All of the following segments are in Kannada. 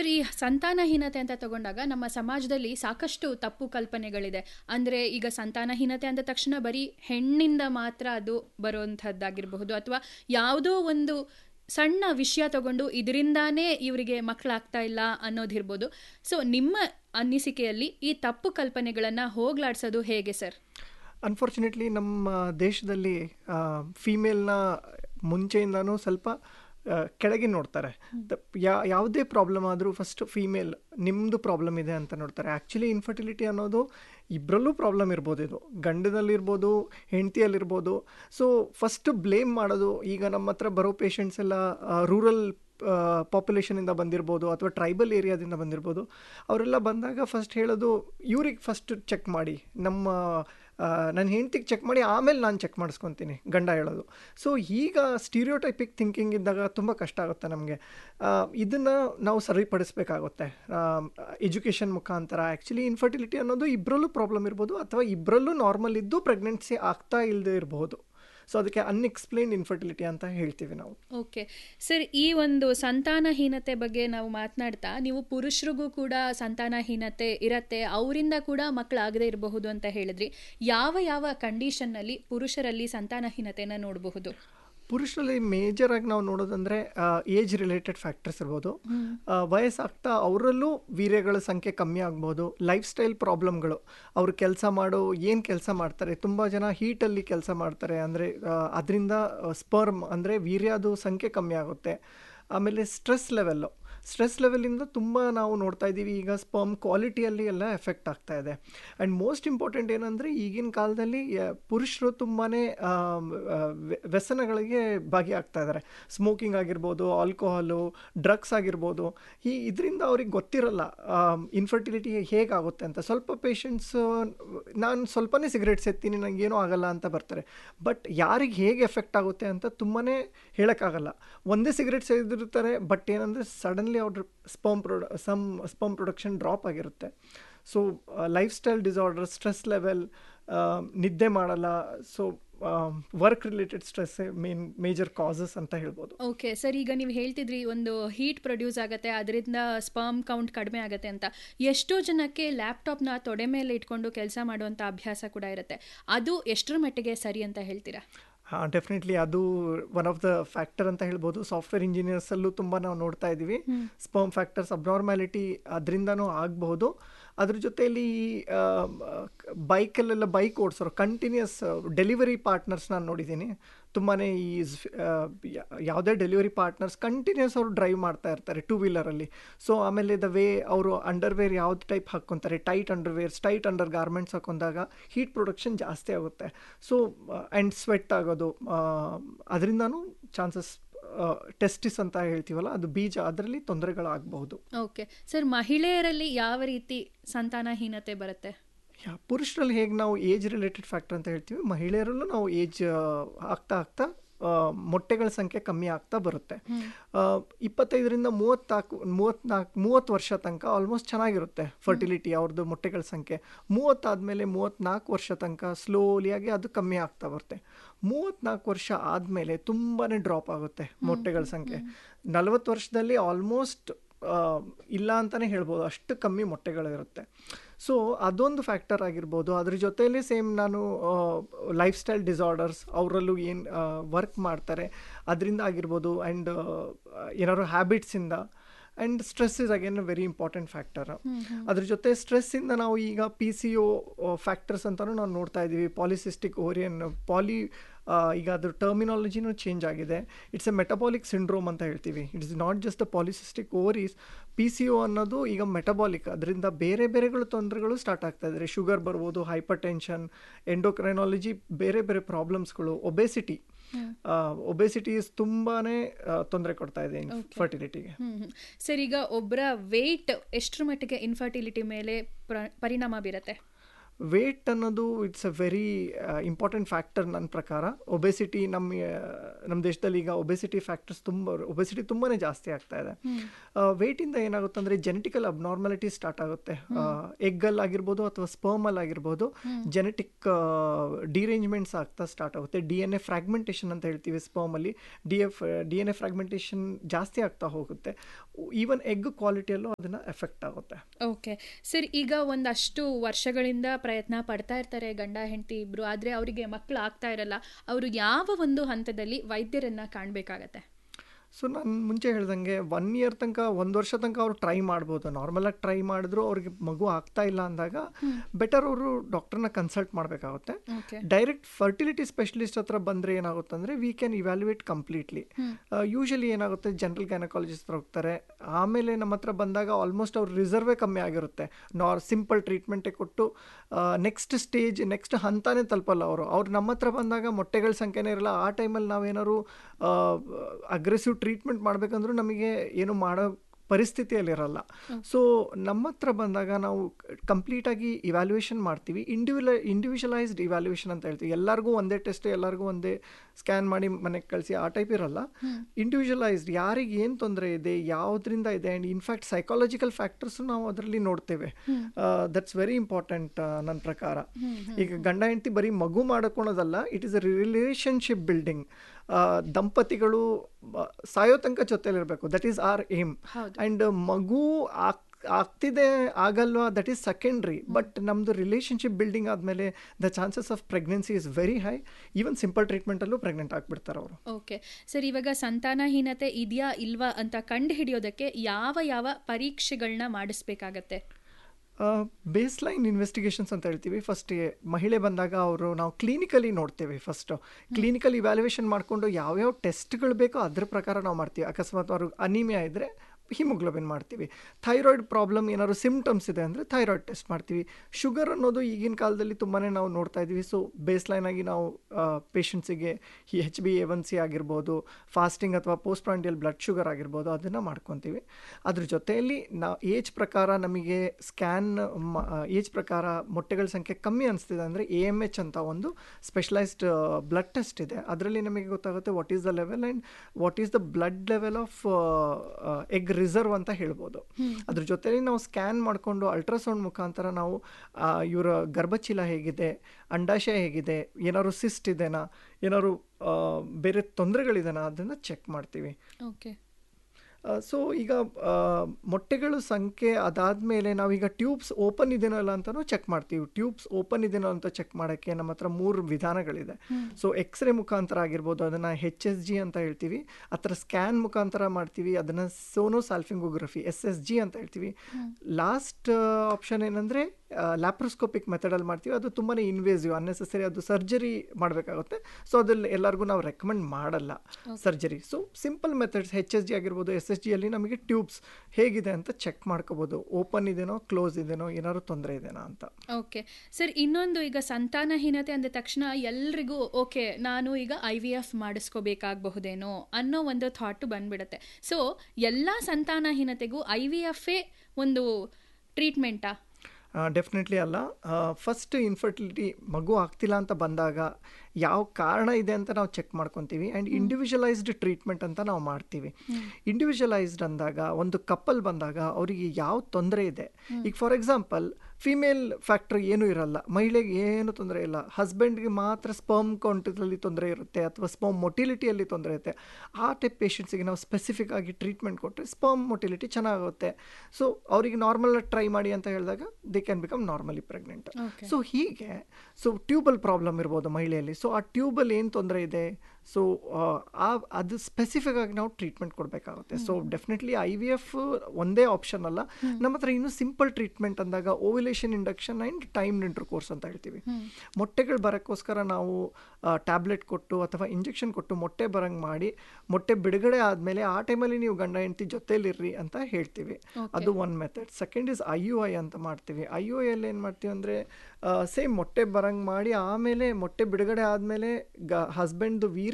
ಸರ್ ಈ ಸಂತಾನಹೀನತೆ ಅಂತ ತಗೊಂಡಾಗ ನಮ್ಮ ಸಮಾಜದಲ್ಲಿ ಸಾಕಷ್ಟು ತಪ್ಪು ಕಲ್ಪನೆಗಳಿದೆ ಅಂದರೆ ಈಗ ಸಂತಾನಹೀನತೆ ಅಂದ ತಕ್ಷಣ ಬರೀ ಹೆಣ್ಣಿಂದ ಮಾತ್ರ ಅದು ಬರುವಂಥದ್ದಾಗಿರಬಹುದು ಅಥವಾ ಯಾವುದೋ ಒಂದು ಸಣ್ಣ ವಿಷಯ ತಗೊಂಡು ಇದರಿಂದಾನೇ ಇವರಿಗೆ ಮಕ್ಕಳಾಗ್ತಾ ಇಲ್ಲ ಅನ್ನೋದಿರ್ಬೋದು ಸೊ ನಿಮ್ಮ ಅನಿಸಿಕೆಯಲ್ಲಿ ಈ ತಪ್ಪು ಕಲ್ಪನೆಗಳನ್ನು ಹೋಗ್ಲಾಡ್ಸೋದು ಹೇಗೆ ಸರ್ ಅನ್ಫಾರ್ಚುನೇಟ್ಲಿ ನಮ್ಮ ದೇಶದಲ್ಲಿ ಫೀಮೇಲ್ನ ಮುಂಚೆಯಿಂದನೂ ಸ್ವಲ್ಪ ಆ, ಕೆಳಗೆ ನೋಡ್ತಾರೆ ದ- ಯಾ- ಯಾವುದೇ ಪ್ರಾಬ್ಲಮ್ ಆದರೂ ಫಸ್ಟ್ ಫೀಮೇಲ್ ನಿಮ್ಮದು ಪ್ರಾಬ್ಲಮ್ ಇದೆ ಅಂತ ನೋಡ್ತಾರೆ ಆ್ಯಕ್ಚುಲಿ ಇನ್ಫರ್ಟಿಲಿಟಿ ಅನ್ನೋದು ಇಬ್ಬರಲ್ಲೂ ಪ್ರಾಬ್ಲಮ್ ಇರ್ಬೋದು ಇದು ಗಂಡದಲ್ಲಿರ್ಬೋದು ಹೆಂಡತಿಯಲ್ಲಿರ್ಬೋದು ಸೊ ಫಸ್ಟ್ ಬ್ಲೇಮ್ ಮಾಡೋದು ಈಗ ನಮ್ಮ ಹತ್ರ ಬರೋ ಪೇಷಂಟ್ಸ್ ಎಲ್ಲ ರೂರಲ್ ಪಾಪ್ಯುಲೇಷನಿಂದ ಬಂದಿರ್ಬೋದು ಅಥವಾ ಟ್ರೈಬಲ್ ಏರಿಯಾದಿಂದ ಬಂದಿರ್ಬೋದು ಅವರೆಲ್ಲ ಬಂದಾಗ ಫಸ್ಟ್ ಹೇಳೋದು ಇವ್ರಿಗೆ ಫಸ್ಟ್ ಚೆಕ್ ಮಾಡಿ ನಮ್ಮ ನನ್ನ ಹೆಂಡ್ತಿಗೆ ಚೆಕ್ ಮಾಡಿ ಆಮೇಲೆ ನಾನು ಚೆಕ್ ಮಾಡಿಸ್ಕೊತೀನಿ ಗಂಡ ಹೇಳೋದು ಸೊ ಈಗ ಸ್ಟೀರಿಯೋಟೈಪಿಕ್ ಥಿಂಕಿಂಗ್ ಇದ್ದಾಗ ತುಂಬ ಕಷ್ಟ ಆಗುತ್ತೆ ನಮಗೆ ಇದನ್ನು ನಾವು ಸರಿಪಡಿಸ್ಬೇಕಾಗುತ್ತೆ ಎಜುಕೇಷನ್ ಮುಖಾಂತರ ಆ್ಯಕ್ಚುಲಿ ಇನ್ಫರ್ಟಿಲಿಟಿ ಅನ್ನೋದು ಇಬ್ಬರಲ್ಲೂ ಪ್ರಾಬ್ಲಮ್ ಇರ್ಬೋದು ಅಥವಾ ಇಬ್ಬರಲ್ಲೂ ನಾರ್ಮಲ್ ಇದ್ದು ಪ್ರೆಗ್ನೆನ್ಸಿ ಆಗ್ತಾ ಇಲ್ಲದೆ ಇರಬಹುದು ಸೊ ಅದಕ್ಕೆ ಅನ್ಎಕ್ಸ್ಪ್ಲೈನ್ಡ್ ಇನ್ಫರ್ಟಿಲಿಟಿ ಅಂತ ಹೇಳ್ತೀವಿ ನಾವು ಓಕೆ ಸರ್ ಈ ಒಂದು ಸಂತಾನಹೀನತೆ ಬಗ್ಗೆ ನಾವು ಮಾತನಾಡ್ತಾ ನೀವು ಪುರುಷರಿಗೂ ಕೂಡ ಸಂತಾನಹೀನತೆ ಇರತ್ತೆ ಅವರಿಂದ ಕೂಡ ಮಕ್ಕಳಾಗದೇ ಇರಬಹುದು ಅಂತ ಹೇಳಿದ್ರಿ ಯಾವ ಯಾವ ಕಂಡೀಷನ್ನಲ್ಲಿ ಪುರುಷರಲ್ಲಿ ಸಂತಾನಹೀನತೆಯನ್ನು ನೋಡಬಹುದು ಪುರುಷರಲ್ಲಿ ಮೇಜರ್ ಆಗಿ ನಾವು ನೋಡೋದಂದ್ರೆ ಏಜ್ ರಿಲೇಟೆಡ್ ಫ್ಯಾಕ್ಟರ್ಸ್ ಇರ್ಬೋದು ಆ, ವಯಸ್ಸಾಗ್ತಾ ಅವರಲ್ಲೂ ವೀರ್ಯಗಳ ಸಂಖ್ಯೆ ಕಮ್ಮಿ ಆಗ್ಬೋದು ಲೈಫ್ ಸ್ಟೈಲ್ ಪ್ರಾಬ್ಲಮ್ಗಳು ಅವರು ಕೆಲಸ ಮಾಡೋ ಏನು ಕೆಲಸ ಮಾಡ್ತಾರೆ ತುಂಬ ಜನ ಹೀಟಲ್ಲಿ ಕೆಲಸ ಮಾಡ್ತಾರೆ ಅಂದರೆ ಅದರಿಂದ ಸ್ಪರ್ಮ್ ಅಂದರೆ ವೀರ್ಯದು ಸಂಖ್ಯೆ ಕಮ್ಮಿ ಆಗುತ್ತೆ ಆಮೇಲೆ ಸ್ಟ್ರೆಸ್ ಲೆವೆಲ್ಲು ಸ್ಟ್ರೆಸ್ ಲೆವೆಲಿಂದ ತುಂಬ ನಾವು ನೋಡ್ತಾ ಇದ್ದೀವಿ ಈಗ ಸ್ಪರ್ಮ್ ಕ್ವಾಲಿಟಿಯಲ್ಲಿ ಎಲ್ಲ ಎಫೆಕ್ಟ್ ಆಗ್ತಾ ಇದೆ ಆ್ಯಂಡ್ ಮೋಸ್ಟ್ ಇಂಪಾರ್ಟೆಂಟ್ ಏನಂದರೆ ಈಗಿನ ಕಾಲದಲ್ಲಿ ಆ, ಪುರುಷರು ತುಂಬಾ ವ್ಯಸನಗಳಿಗೆ ಭಾಗಿಯಾಗ್ತಾ ಇದ್ದಾರೆ ಸ್ಮೋಕಿಂಗ್ ಆಗಿರ್ಬೋದು ಆಲ್ಕೋಹಾಲು ಡ್ರಗ್ಸ್ ಆಗಿರ್ಬೋದು ಈ ಇದರಿಂದ ಅವ್ರಿಗೆ ಗೊತ್ತಿರಲ್ಲ ಇನ್ಫರ್ಟಿಲಿಟಿ ಹೇಗಾಗುತ್ತೆ ಅಂತ ಸ್ವಲ್ಪ ಪೇಷಂಟ್ಸ್ ನಾನು ಸ್ವಲ್ಪನೇ ಸಿಗರೇಟ್ ಸೇರ್ತೀನಿ ನನಗೇನೂ ಆಗಲ್ಲ ಅಂತ ಬರ್ತಾರೆ ಬಟ್ ಯಾರಿಗೆ ಹೇಗೆ ಎಫೆಕ್ಟ್ ಆಗುತ್ತೆ ಅಂತ ತುಂಬಾ ಹೇಳೋಕ್ಕಾಗಲ್ಲ ಒಂದೇ ಸಿಗರೇಟ್ ಸೇದಿರ್ತಾರೆ ಬಟ್ ಏನಂದರೆ ಸಡನ್ಲಿ ಅವ್ರ ಸ್ಪರ್ಮ್ ಪ್ರೊಡ ಸಮ್ ಸ್ಪರ್ಮ್ ಪ್ರೊಡಕ್ಷನ್ ಡ್ರಾಪ್ ಆಗಿರುತ್ತೆ so lifestyle disorder stress level ನಿದ್ದೆ ಮಾಡಲ್ಲ so work related stress main major causes ಅಂತ ಹೇಳ್ಬೋದು ಓಕೆ ಸರ್ ಈಗ ನೀವು ಹೇಳ್ತಿದ್ರಿ ಒಂದು ಹೀಟ್ ಪ್ರೊಡ್ಯೂಸ್ ಆಗುತ್ತೆ ಅದರಿಂದ ಸ್ಪರ್ಮ್ ಕೌಂಟ್ ಕಡಿಮೆ ಆಗುತ್ತೆ ಅಂತ ಎಷ್ಟೋ ಜನಕ್ಕೆ ಲ್ಯಾಪ್ಟಾಪ್ನ ತೊಡೆ ಮೇಲೆ ಇಟ್ಕೊಂಡು ಕೆಲಸ ಮಾಡುವಂಥ ಅಭ್ಯಾಸ ಕೂಡ ಇರುತ್ತೆ ಅದು ಎಷ್ಟರ ಮಟ್ಟಿಗೆ ಸರಿ ಅಂತ ಹೇಳ್ತೀರಾ ಹಾಂ ಡೆಫಿನೆಟ್ಲಿ ಅದು ಒನ್ ಆಫ್ ದ ಫ್ಯಾಕ್ಟರ್ ಅಂತ ಹೇಳ್ಬೋದು ಸಾಫ್ಟ್ವೇರ್ ಇಂಜಿನಿಯರ್ಸಲ್ಲೂ ತುಂಬ ನಾವು ನೋಡ್ತಾ ಇದ್ದೀವಿ ಸ್ಪರ್ಮ್ ಫ್ಯಾಕ್ಟರ್ಸ್ ಅಬ್ನಾರ್ಮ್ಯಾಲಿಟಿ ಅದರಿಂದನೂ ಆಗಬಹುದು ಅದ್ರ ಜೊತೆಯಲ್ಲಿ ಬೈಕಲ್ಲೆಲ್ಲ ಬೈಕ್ ಓಡಿಸೋರು ಕಂಟಿನ್ಯೂಸ್ ಡೆಲಿವರಿ ಪಾರ್ಟ್ನರ್ಸ್ ನಾನು ನೋಡಿದ್ದೀನಿ ತುಂಬಾ ಈ ಯಾವುದೇ ಡೆಲಿವರಿ ಪಾರ್ಟ್ನರ್ಸ್ ಕಂಟಿನ್ಯೂಸ್ ಅವರು ಡ್ರೈವ್ ಮಾಡ್ತಾ ಇರ್ತಾರೆ ಟೂ ವೀಲರಲ್ಲಿ ಸೊ ಆಮೇಲೆ ದ ವೇ ಅವರು ಅಂಡರ್ವೇರ್ ಯಾವ್ದು ಟೈಪ್ ಹಾಕ್ಕೊತಾರೆ tight underwears tight undergarments ಹಾಕೊಂಡಾಗ ಹೀಟ್ ಪ್ರೊಡಕ್ಷನ್ ಜಾಸ್ತಿ ಆಗುತ್ತೆ ಸೊ ಆ್ಯಂಡ್ ಸ್ವೆಟ್ ಆಗೋದು ಅದರಿಂದನೂ ಚಾನ್ಸಸ್ ಟೆಸ್ಟಿಸ್ ಅಂತ ಹೇಳ್ತೀವಲ್ಲ ಅದು ಬೀಜ ಅದರಲ್ಲಿ ತೊಂದರೆಗಳಾಗಬಹುದು ಓಕೆ ಸರ್ ಮಹಿಳೆಯರಲ್ಲಿ ಯಾವ ರೀತಿ ಸಂತಾನಹೀನತೆ ಬರುತ್ತೆ ಯಾ ಪುರುಷರಲ್ಲಿ ಹೇಗೆ ನಾವು ಏಜ್ ರಿಲೇಟೆಡ್ ಫ್ಯಾಕ್ಟರ್ ಅಂತ ಹೇಳ್ತೀವಿ ಮಹಿಳೆಯರಲ್ಲೂ ನಾವು ಏಜ್ ಆಗ್ತಾ ಆಗ್ತಾ ಆ, ಮೊಟ್ಟೆಗಳ ಸಂಖ್ಯೆ ಕಮ್ಮಿ ಆಗ್ತಾ ಬರುತ್ತೆ ಆ, ಇಪ್ಪತ್ತೈದರಿಂದ ಮೂವತ್ನಾಲ್ಕು ಮೂವತ್ನಾಲ್ಕು ಮೂವತ್ತು ವರ್ಷ ತನಕ ಆಲ್ಮೋಸ್ಟ್ ಚೆನ್ನಾಗಿರುತ್ತೆ ಫರ್ಟಿಲಿಟಿ ಅವ್ರದ್ದು ಮೊಟ್ಟೆಗಳ ಸಂಖ್ಯೆ ಮೂವತ್ತಾದಮೇಲೆ ಮೂವತ್ತ್ನಾಲ್ಕು ವರ್ಷ ತನಕ ಸ್ಲೋಲಿಯಾಗಿ ಅದು ಕಮ್ಮಿ ಆಗ್ತಾ ಬರುತ್ತೆ ಮೂವತ್ತ್ನಾಲ್ಕು ವರ್ಷ ಆದಮೇಲೆ ತುಂಬಾ ಡ್ರಾಪ್ ಆಗುತ್ತೆ ಮೊಟ್ಟೆಗಳ ಸಂಖ್ಯೆ ನಲವತ್ತು ವರ್ಷದಲ್ಲಿ ಆಲ್ಮೋಸ್ಟ್ ಇಲ್ಲ ಅಂತಲೇ ಹೇಳ್ಬೋದು ಅಷ್ಟು ಕಮ್ಮಿ ಮೊಟ್ಟೆಗಳಿರುತ್ತೆ ಸೊ ಅದೊಂದು ಫ್ಯಾಕ್ಟರ್ ಆಗಿರ್ಬೋದು ಅದ್ರ ಜೊತೆಯಲ್ಲಿ ಸೇಮ್ ನಾನು ಲೈಫ್ ಸ್ಟೈಲ್ ಡಿಸಾರ್ಡರ್ಸ್ ಅವರಲ್ಲೂ ಏನು ವರ್ಕ್ ಮಾಡ್ತಾರೆ ಅದರಿಂದ ಆಗಿರ್ಬೋದು ಆ್ಯಂಡ್ ಏನಾದ್ರು ಹ್ಯಾಬಿಟ್ಸಿಂದ and stress is again very important factor ಅದ್ರ ಜೊತೆ ಸ್ಟ್ರೆಸ್ಸಿಂದ ನಾವು ಈಗ ಪಿ ಸಿ ಒ ಫ್ಯಾಕ್ಟರ್ಸ್ ಅಂತಲೂ ನಾವು ನೋಡ್ತಾ ಇದ್ದೀವಿ ಪಾಲಿಸಿಸ್ಟಿಕ್ ಓರಿಯನ್ ಪಾಲಿ ಈಗ ಅದ್ರ ಟರ್ಮಿನಾಲಜಿನೂ ಚೇಂಜ್ ಆಗಿದೆ ಇಟ್ಸ್ ಎ ಮೆಟಬಾಲಿಕ್ ಸಿಂಡ್ರೋಮ್ ಅಂತ ಹೇಳ್ತೀವಿ it's not just the polycystic ovaries P C O ಅನ್ನೋದು ಈಗ ಮೆಟಬಾಲಿಕ್ ಅದರಿಂದ ಬೇರೆ ಬೇರೆಗಳು ತೊಂದರೆಗಳು ಸ್ಟಾರ್ಟ್ ಆಗ್ತಾ ಇದ್ದಾರೆ ಶುಗರ್ ಬರ್ಬೋದು ಹೈಪರ್ ಟೆನ್ಷನ್ ಎಂಡೋಕ್ರೈನಾಲಜಿ ಬೇರೆ ಬೇರೆ ಪ್ರಾಬ್ಲಮ್ಸ್ಗಳು ಒಬೆಸಿಟಿ ಒಬೆಸಿಟಿ ತುಂಬಾ ತೊಂದರೆ ಕೊಡ್ತಾ ಇದೆ ಫರ್ಟಿಲಿಟಿಗೆ ಹ್ಮ್ ಸರ್ ಈಗ ಒಬ್ಬರ ವೇಟ್ ಎಷ್ಟರ ಮಟ್ಟಿಗೆ ಇನ್ಫರ್ಟಿಲಿಟಿ ಮೇಲೆ ಪ್ರ- ಪರಿಣಾಮ ಬೀರತ್ತೆ ವೇಟ್ ಅನ್ನೋದು it's a very important factor ನನ್ನ ಪ್ರಕಾರ ಒಬೆಸಿಟಿ ನಮ್ಮ ನಮ್ಮ ದೇಶದಲ್ಲಿ ಈಗ ಒಬೆಸಿಟಿ ಫ್ಯಾಕ್ಟರ್ಸ್ ತುಂಬ ಒಬೆಸಿಟಿ ತುಂಬಾ ಜಾಸ್ತಿ ಆಗ್ತಾ ಇದೆ ವೇಟಿಂದ ಏನಾಗುತ್ತೆ ಅಂದರೆ ಜೆನೆಟಿಕಲ್ ಅಬ್ನಾರ್ಮಾಲಿಟಿ ಸ್ಟಾರ್ಟ್ ಆಗುತ್ತೆ ಎಗ್ಗಲ್ಲಿ ಆಗಿರ್ಬೋದು ಅಥವಾ ಸ್ಪರ್ಮಲ್ಲಿ ಆಗಿರ್ಬೋದು ಜೆನೆಟಿಕ್ ಡಿರೇಂಜ್ಮೆಂಟ್ಸ್ ಆಗ್ತಾ ಸ್ಟಾರ್ಟ್ ಆಗುತ್ತೆ ಡಿ ಎನ್ ಎ ಫ್ರಾಗ್ಮೆಂಟೇಷನ್ ಅಂತ ಹೇಳ್ತೀವಿ ಸ್ಪರ್ಮಲ್ಲಿ D F D N A fragmentation ಜಾಸ್ತಿ ಆಗ್ತಾ ಹೋಗುತ್ತೆ ಈವನ್ ಎಗ್ ಕ್ವಾಲಿಟಿಯಲ್ಲೂ ಅದನ್ನು ಎಫೆಕ್ಟ್ ಆಗುತ್ತೆ ಓಕೆ ಸರ್ ಈಗ ಒಂದಷ್ಟು ವರ್ಷಗಳಿಂದ ಪ್ರಯತ್ನ ಪಡ್ತಾ ಇರ್ತಾರೆ ಗಂಡ ಹೆಂಡತಿ ಇಬ್ರು ಆದರೆ ಅವರಿಗೆ ಮಕ್ಕಳು ಆಗ್ತಾ ಇರಲ್ಲ ಅವರು ಯಾವ ಒಂದು ಹಂತದಲ್ಲಿ ವೈದ್ಯರನ್ನ ಕಾಣಬೇಕಾಗತ್ತೆ ಸೊ ನಾನು ಮುಂಚೆ ಹೇಳ್ದಂಗೆ ಒನ್ ಇಯರ್ ತನಕ ಒಂದು ವರ್ಷ ತನಕ ಅವ್ರು ಟ್ರೈ ಮಾಡ್ಬೋದು ನಾರ್ಮಲಾಗಿ ಟ್ರೈ ಮಾಡಿದ್ರು ಅವ್ರಿಗೆ ಮಗು ಆಗ್ತಾ ಇಲ್ಲ ಅಂದಾಗ ಬೆಟರ್ ಅವರು ಡಾಕ್ಟರ್ನ ಕನ್ಸಲ್ಟ್ ಮಾಡಬೇಕಾಗುತ್ತೆ ಓಕೆ ಡೈರೆಕ್ಟ್ ಫರ್ಟಿಲಿಟಿ ಸ್ಪೆಷಲಿಸ್ಟ್ ಹತ್ರ ಬಂದರೆ ಏನಾಗುತ್ತೆ ಅಂದರೆ we can evaluate completely usually ಏನಾಗುತ್ತೆ ಜನರಲ್ ಗೈನಕಾಲಜಿಸ್ಟ್ ಹತ್ರ ಹೋಗ್ತಾರೆ ಆಮೇಲೆ ನಮ್ಮ ಹತ್ರ ಬಂದಾಗ ಆಲ್ಮೋಸ್ಟ್ ಅವ್ರ ರಿಸರ್ವೇ ಕಮ್ಮಿ ಆಗಿರುತ್ತೆ ನಾರ್ ಸಿಂಪಲ್ ಟ್ರೀಟ್ಮೆಂಟೇ ಕೊಟ್ಟು ನೆಕ್ಸ್ಟ್ ಸ್ಟೇಜ್ ನೆಕ್ಸ್ಟ್ ಹಂತಾನೇ ತಲುಪಲ್ಲ ಅವರು ಅವ್ರು ನಮ್ಮ ಹತ್ರ ಬಂದಾಗ ಮೊಟ್ಟೆಗಳ ಸಂಖ್ಯೆನೇ ಇರಲ್ಲ ಆ ಟೈಮಲ್ಲಿ ನಾವೇನಾದ್ರು ಅಗ್ರೆಸಿವ್ ಟ್ರೀಟ್ಮೆಂಟ್ ಮಾಡಬೇಕಂದ್ರೂ ನಮಗೆ ಏನು ಮಾಡೋ ಪರಿಸ್ಥಿತಿಯಲ್ಲಿರಲ್ಲ ಸೊ ನಮ್ಮ ಹತ್ರ ಬಂದಾಗ ನಾವು ಕಂಪ್ಲೀಟಾಗಿ ಇವ್ಯಾಲ್ಯೂಯೇಷನ್ ಮಾಡ್ತೀವಿ ಇಂಡಿವಿಜುವಲ ಇಂಡಿವಿಜುವಲೈಸ್ಡ್ ಇವ್ಯಾಲ್ಯೂಯೇಷನ್ ಅಂತ ಹೇಳ್ತೀವಿ ಎಲ್ಲರಿಗೂ ಒಂದೇ ಟೆಸ್ಟ್ ಎಲ್ಲರಿಗೂ ಒಂದೇ ಸ್ಕ್ಯಾನ್ ಮಾಡಿ ಮನೆಗೆ ಕಳಿಸಿ ಆ ಟೈಪ್ ಇರಲ್ಲ ಇಂಡಿವಿಜುವಲೈಸ್ಡ್ ಯಾರಿಗೆ ಏನು ತೊಂದರೆ ಇದೆ ಯಾವುದರಿಂದ ಇದೆ ಆ್ಯಂಡ್ ಇನ್ಫ್ಯಾಕ್ಟ್ ಸೈಕಾಲಜಿಕಲ್ ಫ್ಯಾಕ್ಟರ್ಸು ನಾವು ಅದರಲ್ಲಿ ನೋಡ್ತೇವೆ ದಟ್ಸ್ ವೆರಿ ಇಂಪಾರ್ಟೆಂಟ್ ನನ್ನ ಪ್ರಕಾರ ಈಗ ಗಂಡ ಹೆಂಡತಿ ಬರೀ ಮಗು ಮಾಡ್ಕೊಳೋದಲ್ಲ it is a relationship building ದಂಪತಿಗಳು ಬ- ಸಾಯೋ ತನಕ ಜೊತೆಲಿರಬೇಕು ದಟ್ ಈಸ್ ಆರ್ ಏಮ್ ಹೌದು. ಆ್ಯಂಡ್ ಮಗು ಆಗ್ ಆಗ್ತಿದೆ ಆಗಲ್ವಾ ದಟ್ ಈಸ್ ಸೆಕೆಂಡ್ರಿ ಬಟ್ ನಮ್ಮದು ರಿಲೇಷನ್ಶಿಪ್ ಬಿಲ್ಡಿಂಗ್ ಆದಮೇಲೆ the chances of pregnancy is very high even simple ಟ್ರೀಟ್ಮೆಂಟಲ್ಲೂ ಪ್ರೆಗ್ನೆಂಟ್ ಆಗಿಬಿಡ್ತಾರೆ ಅವರು ಓಕೆ ಸರ್ ಇವಾಗ ಸಂತಾನಹೀನತೆ ಇದೆಯಾ ಇಲ್ವಾ ಅಂತ ಕಂಡು ಹಿಡಿಯೋದಕ್ಕೆ ಯಾವ ಯಾವ ಪರೀಕ್ಷೆಗಳನ್ನ ಮಾಡಿಸ್ಬೇಕಾಗತ್ತೆ ಬೇಸ್ ಲೈನ್ ಇನ್ವೆಸ್ಟಿಗೇಷನ್ಸ್ ಅಂತ ಹೇಳ್ತೀವಿ ಫಸ್ಟ್ ಮಹಿಳೆ ಬಂದಾಗ ಅವರು ನಾವು ಕ್ಲಿನಿಕಲಿ ನೋಡ್ತೇವೆ ಫಸ್ಟ್ ಕ್ಲಿನಿಕಲ್ ಇವ್ಯಾಲ್ಯೂಯೇಷನ್ ಮಾಡಿಕೊಂಡು ಯಾವ್ಯಾವ ಟೆಸ್ಟ್ಗಳು ಬೇಕೋ ಅದ್ರ ಪ್ರಕಾರ ನಾವು ಮಾಡ್ತೀವಿ ಅಕಸ್ಮಾತ್ ಅವ್ರಿಗೆ ಅನಿಮಿಯಾ ಇದ್ದರೆ ಹಿಮೋಗ್ಲೋಬಿನ್ ಮಾಡ್ತೀವಿ ಥೈರಾಯ್ಡ್ ಪ್ರಾಬ್ಲಮ್ ಏನಾದ್ರು ಸಿಮ್ಟಮ್ಸ್ ಇದೆ ಅಂದರೆ ಥೈರಾಯ್ಡ್ ಟೆಸ್ಟ್ ಮಾಡ್ತೀವಿ ಶುಗರ್ ಅನ್ನೋದು ಈಗಿನ ಕಾಲದಲ್ಲಿ ತುಂಬಾ ನಾವು ನೋಡ್ತಾ ಇದ್ದೀವಿ ಸೊ ಬೇಸ್ ಲೈನ್ ಆಗಿ ನಾವು ಪೇಷಂಟ್ಸಿಗೆ ಈ H B A one C ಆಗಿರ್ಬೋದು ಫಾಸ್ಟಿಂಗ್ ಅಥವಾ ಪೋಸ್ಟ್ ಪ್ರಾಂಡಿಯಲ್ ಬ್ಲಡ್ ಶುಗರ್ ಆಗಿರ್ಬೋದು ಅದನ್ನು ಮಾಡ್ಕೊತೀವಿ ಅದ್ರ ಜೊತೆಯಲ್ಲಿ ನಾವು ಏಜ್ ಪ್ರಕಾರ ನಮಗೆ ಸ್ಕ್ಯಾನ್ ಏಜ್ ಪ್ರಕಾರ ಮೊಟ್ಟೆಗಳ ಸಂಖ್ಯೆ ಕಮ್ಮಿ ಅನಿಸ್ತಿದೆ ಅಂದರೆ ಎ ಎಮ್ ಎಚ್ ಅಂತ ಒಂದು ಸ್ಪೆಷಲೈಸ್ಡ್ ಬ್ಲಡ್ ಟೆಸ್ಟ್ ಇದೆ ಅದರಲ್ಲಿ ನಮಗೆ ಗೊತ್ತಾಗುತ್ತೆ what is the level and what is the blood level of egg reserve ಅಂತ ಹೇಳ್ಬೋದು ಅದ್ರ ಜೊತೆಲಿ ನಾವು ಸ್ಕ್ಯಾನ್ ಮಾಡಿಕೊಂಡು ಅಲ್ಟ್ರಾಸೌಂಡ್ ಮುಖಾಂತರ ನಾವು ಆ, ಇವರ ಗರ್ಭಚೀಲ ಹೇಗಿದೆ ಅಂಡಾಶಯ ಹೇಗಿದೆ ಏನಾದ್ರು ಸಿಸ್ಟ್ ಇದೆನಾ ಏನಾದ್ರು ಆ, ಬೇರೆ ತೊಂದರೆಗಳಿದೆನಾ ಅದನ್ನು ಚೆಕ್ ಮಾಡ್ತೀವಿ ಓಕೆ ಸೊ ಈಗ ಆ, ಮೊಟ್ಟೆಗಳು ಸಂಖ್ಯೆ ಅದಾದಮೇಲೆ ನಾವೀಗ ಟ್ಯೂಬ್ಸ್ ಓಪನ್ ಇದೆನೋ ಇಲ್ಲ ಅಂತಲೂ ಚೆಕ್ ಮಾಡ್ತೀವಿ ಟ್ಯೂಬ್ಸ್ ಓಪನ್ ಇದೆನೋ ಅಂತ ಚೆಕ್ ಮಾಡೋಕ್ಕೆ ನಮ್ಮ ಹತ್ರ ಮೂರು ವಿಧಾನಗಳಿದೆ ಸೊ ಎಕ್ಸ್ರೇ ಮುಖಾಂತರ ಆಗಿರ್ಬೋದು ಅದನ್ನು ಹೆಚ್ ಎಸ್ ಜಿ ಅಂತ ಹೇಳ್ತೀವಿ ಆ ಥರ ಸ್ಕ್ಯಾನ್ ಮುಖಾಂತರ ಮಾಡ್ತೀವಿ ಅದನ್ನು sono salpingography S S G ಅಂತ ಹೇಳ್ತೀವಿ ಲಾಸ್ಟ್ ಆಪ್ಷನ್ ಏನಂದರೆ ಲ್ಯಾಪ್ರೋಸ್ಕೋಪಿಕ್ ಮೆಥಡಲ್ಲಿ ಮಾಡ್ತೀವಿ ಅದು ತುಂಬಾ ಇನ್ವೇಸಿವ್ ಅನ್ನೆಸೆಸರಿ ಅದು ಸರ್ಜರಿ ಮಾಡಬೇಕಾಗುತ್ತೆ ಸೊ ಅದ್ರಲ್ಲಿ ಎಲ್ಲರಿಗೂ ನಾವು ರೆಕಮೆಂಡ್ ಮಾಡಲ್ಲ surgery so simple methods H S G ಆಗಿರ್ಬೋದು ಎಸ್ ಎಸ್ ಜಿಯಲ್ಲಿ ನಮಗೆ ಟ್ಯೂಬ್ಸ್ ಹೇಗಿದೆ ಅಂತ ಚೆಕ್ ಮಾಡ್ಕೋಬೋದು ಓಪನ್ ಇದೆನೋ ಕ್ಲೋಸ್ ಇದೆನೋ ಏನಾದ್ರು ತೊಂದರೆ ಇದೆನಾ ಅಂತ ಓಕೆ ಸರ್ ಇನ್ನೊಂದು ಈಗ ಸಂತಾನಹೀನತೆ ಅಂದ ತಕ್ಷಣ ಎಲ್ರಿಗೂ ಓಕೆ ನಾನು ಈಗ ಐ ವಿ ಎಫ್ ಮಾಡಿಸ್ಕೋಬೇಕಾಗಬಹುದೇನೋ ಅನ್ನೋ ಒಂದು ಥಾಟ್ ಬಂದ್ಬಿಡುತ್ತೆ ಸೊ ಎಲ್ಲ ಸಂತಾನಹೀನತೆಗೂ ಐ ವಿ ಎಫೇ ಒಂದು ಟ್ರೀಟ್ಮೆಂಟಾ ಡೆಫಿನೆಟ್ಲಿ ಅಲ್ಲ ಫಸ್ಟ್ ಇನ್ಫರ್ಟಿಲಿಟಿ ಮಗು ಆಗ್ತಿಲ್ಲ ಅಂತ ಬಂದಾಗ ಯಾವ ಕಾರಣ ಇದೆ ಅಂತ ನಾವು ಚೆಕ್ ಮಾಡ್ಕೊತೀವಿ ಆ್ಯಂಡ್ ಇಂಡಿವಿಜುವಲೈಸ್ಡ್ ಟ್ರೀಟ್ಮೆಂಟ್ ಅಂತ ನಾವು ಮಾಡ್ತೀವಿ ಇಂಡಿವಿಜುವಲೈಸ್ಡ್ ಅಂದಾಗ ಒಂದು ಕಪಲ್ ಬಂದಾಗ ಅವರಿಗೆ ಯಾವ ತೊಂದರೆ ಇದೆ ಈಗ ಫಾರ್ ಎಕ್ಸಾಂಪಲ್ ಫಿಮೇಲ್ ಫ್ಯಾಕ್ಟ್ರಿ ಏನೂ ಇರಲ್ಲ ಮಹಿಳೆಗೆ ಏನು ತೊಂದರೆ ಇಲ್ಲ ಹಸ್ಬೆಂಡ್ಗೆ ಮಾತ್ರ ಸ್ಪರ್ಮ್ ಕೌಂಟಲ್ಲಿ ತೊಂದರೆ ಇರುತ್ತೆ ಅಥವಾ ಸ್ಪರ್ಮ್ ಮೊಟಿಲಿಟಿಯಲ್ಲಿ ತೊಂದರೆ ಇರುತ್ತೆ ಆ ಟೈಪ್ ಪೇಷಂಟ್ಸಿಗೆ ನಾವು ಸ್ಪೆಸಿಫಿಕ್ ಆಗಿ ಟ್ರೀಟ್ಮೆಂಟ್ ಕೊಟ್ಟರೆ ಸ್ಪರ್ಮ್ ಮೊಟಿಲಿಟಿ ಚೆನ್ನಾಗುತ್ತೆ ಸೊ ಅವರಿಗೆ ನಾರ್ಮಲ್ ಟ್ರೈ ಮಾಡಿ ಅಂತ ಹೇಳಿದಾಗ they can become normally pregnant Okay. So ಹೀಗೆ ಸೊ ಟ್ಯೂಬಲ್ ಪ್ರಾಬ್ಲಮ್ ಇರ್ಬೋದು ಮಹಿಳೆಯಲ್ಲಿ ಸೊ ಆ ಟ್ಯೂಬಲ್ ಏನು ತೊಂದರೆ ಇದೆ ಸೊ ಆ ಅದು ಸ್ಪೆಸಿಫಿಕ್ ಆಗಿ ನಾವು ಟ್ರೀಟ್ಮೆಂಟ್ ಕೊಡಬೇಕಾಗುತ್ತೆ so definitely I V F ಒಂದೇ ಆಪ್ಷನ್ ಅಲ್ಲ ನಮ್ಮ ಹತ್ರ ಇನ್ನೂ ಸಿಂಪಲ್ ಟ್ರೀಟ್ಮೆಂಟ್ ಅಂದಾಗ ovulation induction and time intercourse ಅಂತ ಹೇಳ್ತೀವಿ ಮೊಟ್ಟೆಗಳು ಬರೋಕ್ಕೋಸ್ಕರ ನಾವು ಟ್ಯಾಬ್ಲೆಟ್ ಕೊಟ್ಟು ಅಥವಾ ಇಂಜೆಕ್ಷನ್ ಕೊಟ್ಟು ಮೊಟ್ಟೆ ಬರಂಗೆ ಮಾಡಿ ಮೊಟ್ಟೆ ಬಿಡುಗಡೆ ಆದಮೇಲೆ ಆ ಟೈಮಲ್ಲಿ ನೀವು ಗಂಡ ಹೆಂಡತಿ ಜೊತೆಲಿರ್ರಿ ಅಂತ ಹೇಳ್ತೀವಿ ಅದು one method second is I U I ಅಂತ ಮಾಡ್ತೀವಿ ಐ ಯು ಐಯಲ್ಲಿ ಏನು ಮಾಡ್ತೀವಿ ಅಂದರೆ ಸೇಮ್ ಮೊಟ್ಟೆ ಬರಂಗೆ ಮಾಡಿ ಆಮೇಲೆ ಮೊಟ್ಟೆ ಬಿಡುಗಡೆ ಆದಮೇಲೆ ಗ ಹಸ್ಬೆಂಡ್ದು ವೀರ್ಯ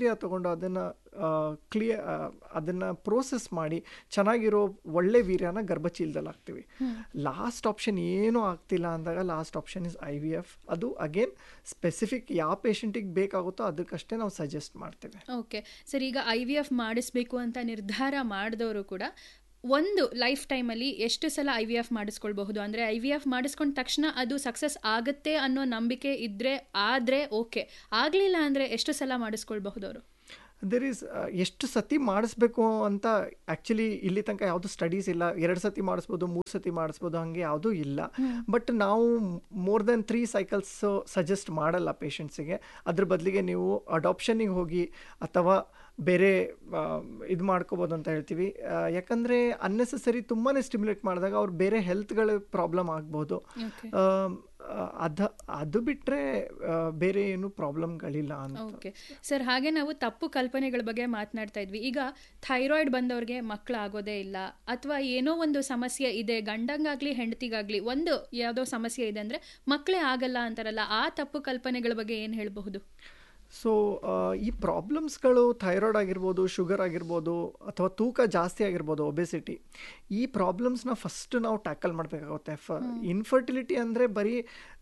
ವೀರ್ಯ ತಗೊಂಡು ಅದನ್ನು ಕ್ಲಿಯರ್ ಅದನ್ನು ಪ್ರೋಸೆಸ್ ಮಾಡಿ ಚೆನ್ನಾಗಿರೋ ಒಳ್ಳೆ ವೀರ್ಯನ ಗರ್ಭಚೀಲದಲ್ಲಿ ಹಾಕ್ತೀವಿ ಲಾಸ್ಟ್ ಆಪ್ಷನ್ ಏನೂ ಆಗ್ತಿಲ್ಲ ಅಂದಾಗ last option is I V F ಅದು ಅಗೇನ್ ಸ್ಪೆಸಿಫಿಕ್ ಯಾವ ಪೇಷಂಟಿಗೆ ಬೇಕಾಗುತ್ತೋ ಅದಕ್ಕಷ್ಟೇ ನಾವು ಸಜೆಸ್ಟ್ ಮಾಡ್ತೇವೆ ಓಕೆ ಸರ್ ಈಗ ಐ ವಿ ಎಫ್ ಮಾಡಿಸ್ಬೇಕು ಅಂತ ನಿರ್ಧಾರ ಮಾಡಿದವರು ಕೂಡ ಒಂದು ಲೈಫ್ ಟೈಮಲ್ಲಿ ಎಷ್ಟು ಸಲ ಐ ವಿ ಎಫ್ ಮಾಡಿಸ್ಕೊಳ್ಬಹುದು ಅಂದರೆ ಐ ವಿ ಎಫ್ ಮಾಡಿಸ್ಕೊಂಡ ತಕ್ಷಣ ಅದು ಸಕ್ಸಸ್ ಆಗುತ್ತೆ ಅನ್ನೋ ನಂಬಿಕೆ ಇದ್ದರೆ ಆದರೆ ಓಕೆ ಆಗಲಿಲ್ಲ ಅಂದರೆ ಎಷ್ಟು ಸಲ ಮಾಡಿಸ್ಕೊಳ್ಬಹುದು ಅವರು ದೇರ್ ಈಸ್ ಎಷ್ಟು ಸತಿ ಮಾಡಿಸ್ಬೇಕು ಅಂತ ಆ್ಯಕ್ಚುಲಿ ಇಲ್ಲಿ ತನಕ ಯಾವುದು ಸ್ಟಡೀಸ್ ಇಲ್ಲ ಎರಡು ಸತಿ ಮಾಡಿಸ್ಬೋದು ಮೂರು ಸತಿ ಮಾಡಿಸ್ಬೋದು ಹಾಗೆ ಯಾವುದೂ ಇಲ್ಲ ಬಟ್ ನಾವು more than three cycles suggest ಮಾಡಲ್ಲ ಪೇಷಂಟ್ಸಿಗೆ ಅದ್ರ ಬದಲಿಗೆ ನೀವು ಅಡಾಪ್ಷನಿಗೆ ಹೋಗಿ ಅಥವಾ ಬೇರೆ ಇದು ಮಾಡ್ಕೋಬೋದು ಅಂತ ಹೇಳ್ತೀವಿ ಆ, ಯಾಕಂದರೆ ಅನ್ನೆಸೆಸರಿ ತುಂಬಾ ಸ್ಟಿಮ್ಯುಲೇಟ್ ಮಾಡಿದಾಗ ಅವ್ರು ಬೇರೆ ಹೆಲ್ತ್ಗಳ ಪ್ರಾಬ್ಲಮ್ ಆಗ್ಬೋದು ಓಕೆ ಅದು ಅದು ಬಿಟ್ಟರೆ ಬೇರೆ ಏನು ಪ್ರಾಬ್ಲಮ್ಗಳಿಲ್ಲ ಅಂತ ಓಕೆ ಸರ್ ಹಾಗೆ ನಾವು ತಪ್ಪು ಕಲ್ಪನೆಗಳ ಬಗ್ಗೆ ಮಾತನಾಡ್ತಾ ಇದ್ವಿ ಈಗ ಥೈರಾಯ್ಡ್ ಬಂದವ್ರಿಗೆ ಮಕ್ಕಳು ಆಗೋದೇ ಇಲ್ಲ ಅಥವಾ ಏನೋ ಒಂದು ಸಮಸ್ಯೆ ಇದೆ ಗಂಡಂಗಾಗ್ಲಿ ಹೆಂಡತಿಗಾಗ್ಲಿ ಒಂದು ಯಾವುದೋ ಸಮಸ್ಯೆ ಇದೆ ಅಂದರೆ ಮಕ್ಕಳೇ ಆಗಲ್ಲ ಅಂತಾರಲ್ಲ ಆ ತಪ್ಪು ಕಲ್ಪನೆಗಳ ಬಗ್ಗೆ ಏನು ಹೇಳಬಹುದು ಸೊ ಈ ಪ್ರಾಬ್ಲಮ್ಸ್ಗಳು ಥೈರಾಯ್ಡ್ ಆಗಿರ್ಬೋದು ಶುಗರ್ ಆಗಿರ್ಬೋದು ಅಥವಾ ತೂಕ ಜಾಸ್ತಿ ಆಗಿರ್ಬೋದು ಒಬೆಸಿಟಿ ಈ ಪ್ರಾಬ್ಲಮ್ಸ್ನ ಫಸ್ಟ್ ನಾವು ಟ್ಯಾಕಲ್ ಮಾಡಬೇಕಾಗುತ್ತೆ ಫ ಇನ್ಫರ್ಟಿಲಿಟಿ ಅಂದರೆ ಬರೀ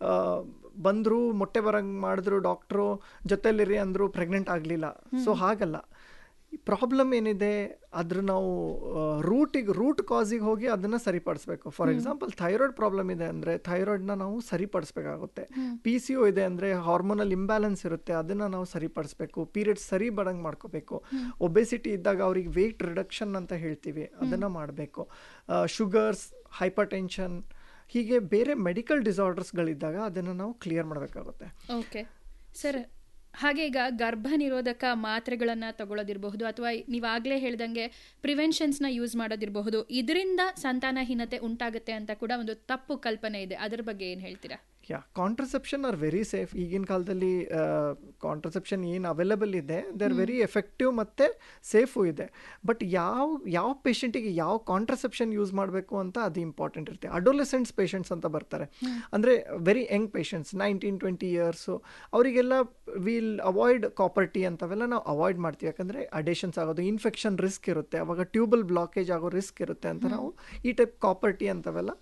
ಬಂದರು ಮೊಟ್ಟೆ ಬರಂಗೆ ಮಾಡಿದ್ರು ಡಾಕ್ಟ್ರು ಜೊತೆಲಿರಿ ಅಂದರು ಪ್ರೆಗ್ನೆಂಟ್ ಆಗಲಿಲ್ಲ ಸೊ ಹಾಗಲ್ಲ ಪ್ರಾಬ್ಲಮ್ ಏನಿದೆ ಅದ್ರ ನಾವು ರೂಟಿಗೆ ರೂಟ್ ಕಾಸಿಗೆ ಹೋಗಿ ಅದನ್ನು ಸರಿಪಡಿಸ್ಬೇಕು ಫಾರ್ ಎಕ್ಸಾಂಪಲ್ ಥೈರಾಯ್ಡ್ ಪ್ರಾಬ್ಲಮ್ ಇದೆ ಅಂದರೆ ಥೈರಾಯ್ಡ್ನ ನಾವು ಸರಿಪಡಿಸ್ಬೇಕಾಗುತ್ತೆ ಪಿ ಸಿ ಒ ಇದೆ ಅಂದರೆ ಹಾರ್ಮೋನಲ್ ಇಂಬ್ಯಾಲೆನ್ಸ್ ಇರುತ್ತೆ ಅದನ್ನು ನಾವು ಸರಿಪಡಿಸ್ಬೇಕು ಪೀರಿಯಡ್ಸ್ ಸರಿ ಬರಂಗೆ ಮಾಡ್ಕೋಬೇಕು ಒಬೆಸಿಟಿ ಇದ್ದಾಗ ಅವ್ರಿಗೆ ವೆಯ್ಟ್ ರಿಡಕ್ಷನ್ ಅಂತ ಹೇಳ್ತೀವಿ ಅದನ್ನು ಮಾಡಬೇಕು ಶುಗರ್ಸ್ ಹೈಪರ್ ಟೆನ್ಷನ್ ಹೀಗೆ ಬೇರೆ ಮೆಡಿಕಲ್ ಡಿಸಾರ್ಡರ್ಸ್ಗಳಿದ್ದಾಗ ಅದನ್ನು ನಾವು ಕ್ಲಿಯರ್ ಮಾಡಬೇಕಾಗುತ್ತೆ ಓಕೆ ಸರ್ ಹಾಗೆ ಈಗ ಗರ್ಭ ನಿರೋಧಕ ಮಾತ್ರೆಗಳನ್ನು ತಗೊಳ್ಳೋದಿರಬಹುದು ಅಥವಾ ನೀವಾಗಲೇ ಹೇಳ್ದಂಗೆ ಪ್ರಿವೆನ್ಷನ್ಸ್ನ ಯೂಸ್ ಮಾಡೋದಿರಬಹುದು ಇದರಿಂದ ಸಂತಾನಹೀನತೆ ಉಂಟಾಗುತ್ತೆ ಅಂತ ಕೂಡ ಒಂದು ತಪ್ಪು ಕಲ್ಪನೆ ಇದೆ ಅದ್ರ ಬಗ್ಗೆ ಏನು ಹೇಳ್ತೀರಾ yeah contraception are very safe ಈಗಿನ ಕಾಲದಲ್ಲಿ ಕಾಂಟ್ರಸೆಪ್ಷನ್ ಏನು ಅವೈಲೇಬಲ್ ಇದೆ ದೇ ಆರ್ ವೆರಿ ಎಫೆಕ್ಟಿವ್ ಮತ್ತು ಸೇಫು ಇದೆ ಬಟ್ ಯಾವ ಯಾವ ಪೇಷಂಟಿಗೆ ಯಾವ ಕಾಂಟ್ರಸೆಪ್ಷನ್ ಯೂಸ್ ಮಾಡಬೇಕು ಅಂತ ಅದು ಇಂಪಾರ್ಟೆಂಟ್ ಇರುತ್ತೆ ಅಡೋಲೆಸೆಂಟ್ಸ್ ಪೇಷಂಟ್ಸ್ ಅಂತ ಬರ್ತಾರೆ ಅಂದರೆ very young patients nineteen twenty years ಅವರಿಗೆಲ್ಲ ವಿಲ್ ಅವಾಯ್ಡ್ ಕಾಪರ್ಟಿ ಅಂತವೆಲ್ಲ ನಾವು ಅವಾಯ್ಡ್ ಮಾಡ್ತೀವಿ ಯಾಕಂದರೆ ಅಡೇಷನ್ಸ್ ಆಗೋದು ಇನ್ಫೆಕ್ಷನ್ ರಿಸ್ಕ್ ಇರುತ್ತೆ ಅವಾಗ ಟ್ಯೂಬಲ್ ಬ್ಲಾಕೇಜ್ ಆಗೋ ರಿಸ್ಕ್ ಇರುತ್ತೆ ಅಂತ ನಾವು ಈ ಟೈಪ್ ಕಾಪರ್ಟಿ ಅಂತವೆಲ್ಲ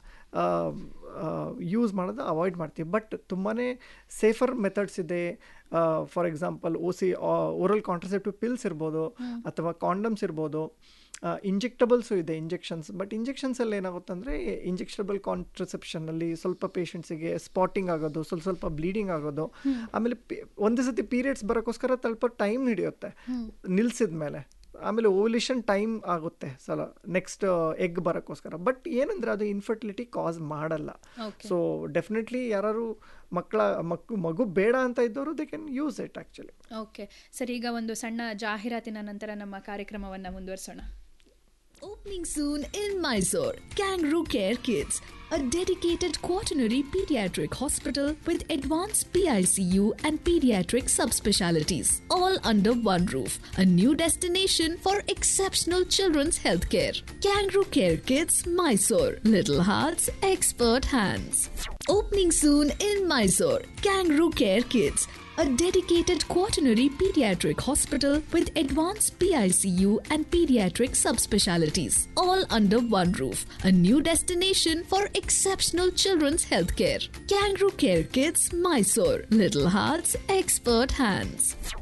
ಯೂಸ್ ಮಾಡೋದು ಅವಾಯ್ಡ್ ಮಾಡ್ತೀವಿ ಬಟ್ ತುಂಬಾ ಸೇಫರ್ ಮೆಥಡ್ಸ್ ಇದೆ for example O C oral contraceptive pills ಇರ್ಬೋದು ಅಥವಾ ಕಾಂಡಮ್ಸ್ ಇರ್ಬೋದು ಇಂಜೆಕ್ಟಬಲ್ಸು ಇದೆ ಇಂಜೆಕ್ಷನ್ಸ್ ಬಟ್ ಇಂಜೆಕ್ಷನ್ಸಲ್ಲಿ ಏನಾಗುತ್ತೆ ಅಂದರೆ ಇಂಜೆಕ್ಷಬಲ್ ಕಾಂಟ್ರಸೆಪ್ಷನಲ್ಲಿ ಸ್ವಲ್ಪ ಪೇಷಂಟ್ಸಿಗೆ ಸ್ಪಾಟಿಂಗ್ ಆಗೋದು ಸ್ವಲ್ಪ ಸ್ವಲ್ಪ ಬ್ಲೀಡಿಂಗ್ ಆಗೋದು ಆಮೇಲೆ ಪಿ- ಒಂದೇ ಸತಿ ಪೀರಿಯಡ್ಸ್ ಬರೋಕ್ಕೋಸ್ಕರ ಸ್ವಲ್ಪ ಟೈಮ್ ಹಿಡಿಯುತ್ತೆ ನಿಲ್ಸಿದ ಮೇಲೆ ಆಮೇಲೆ ಓವಲ್ಯೂಷನ್ ಟೈಮ್ ಆಗುತ್ತೆ ಸಲ ನೆಕ್ಸ್ಟ್ ಎಗ್ ಬರೋಕ್ಕೋಸ್ಕರ ಬಟ್ ಏನಂದರೆ ಅದು ಇನ್ಫರ್ಟಿಲಿಟಿ ಕಾಸ್ ಮಾಡಲ್ಲ ಓಕೆ ಸೊ ಡೆಫಿನೆಟ್ಲಿ ಯಾರು ಮಕ್ಕಳ ಮಕ್ ಮಗು ಬೇಡ ಅಂತ ಇದ್ದವರು they can use it actually okay sir ಈಗ ಒಂದು ಸಣ್ಣ ಜಾಹೀರಾತಿನ ನಂತರ ನಮ್ಮ ಕಾರ್ಯಕ್ರಮವನ್ನು ಮುಂದುವರಿಸೋಣ Opening soon in Mysore, Kangaroo Care Kids, a dedicated quaternary pediatric hospital with advanced PICU and pediatric subspecialties, all under one roof. A new destination for exceptional children's healthcare. Kangaroo Care Kids, Mysore. Little hearts, expert hands. Opening soon in Mysore, Kangaroo Care Kids, a dedicated quaternary pediatric hospital with advanced PICU and pediatric subspecialties, all under one roof. A new destination for exceptional children's healthcare. Kangaroo Care Kids, Mysore. Little hearts, expert hands.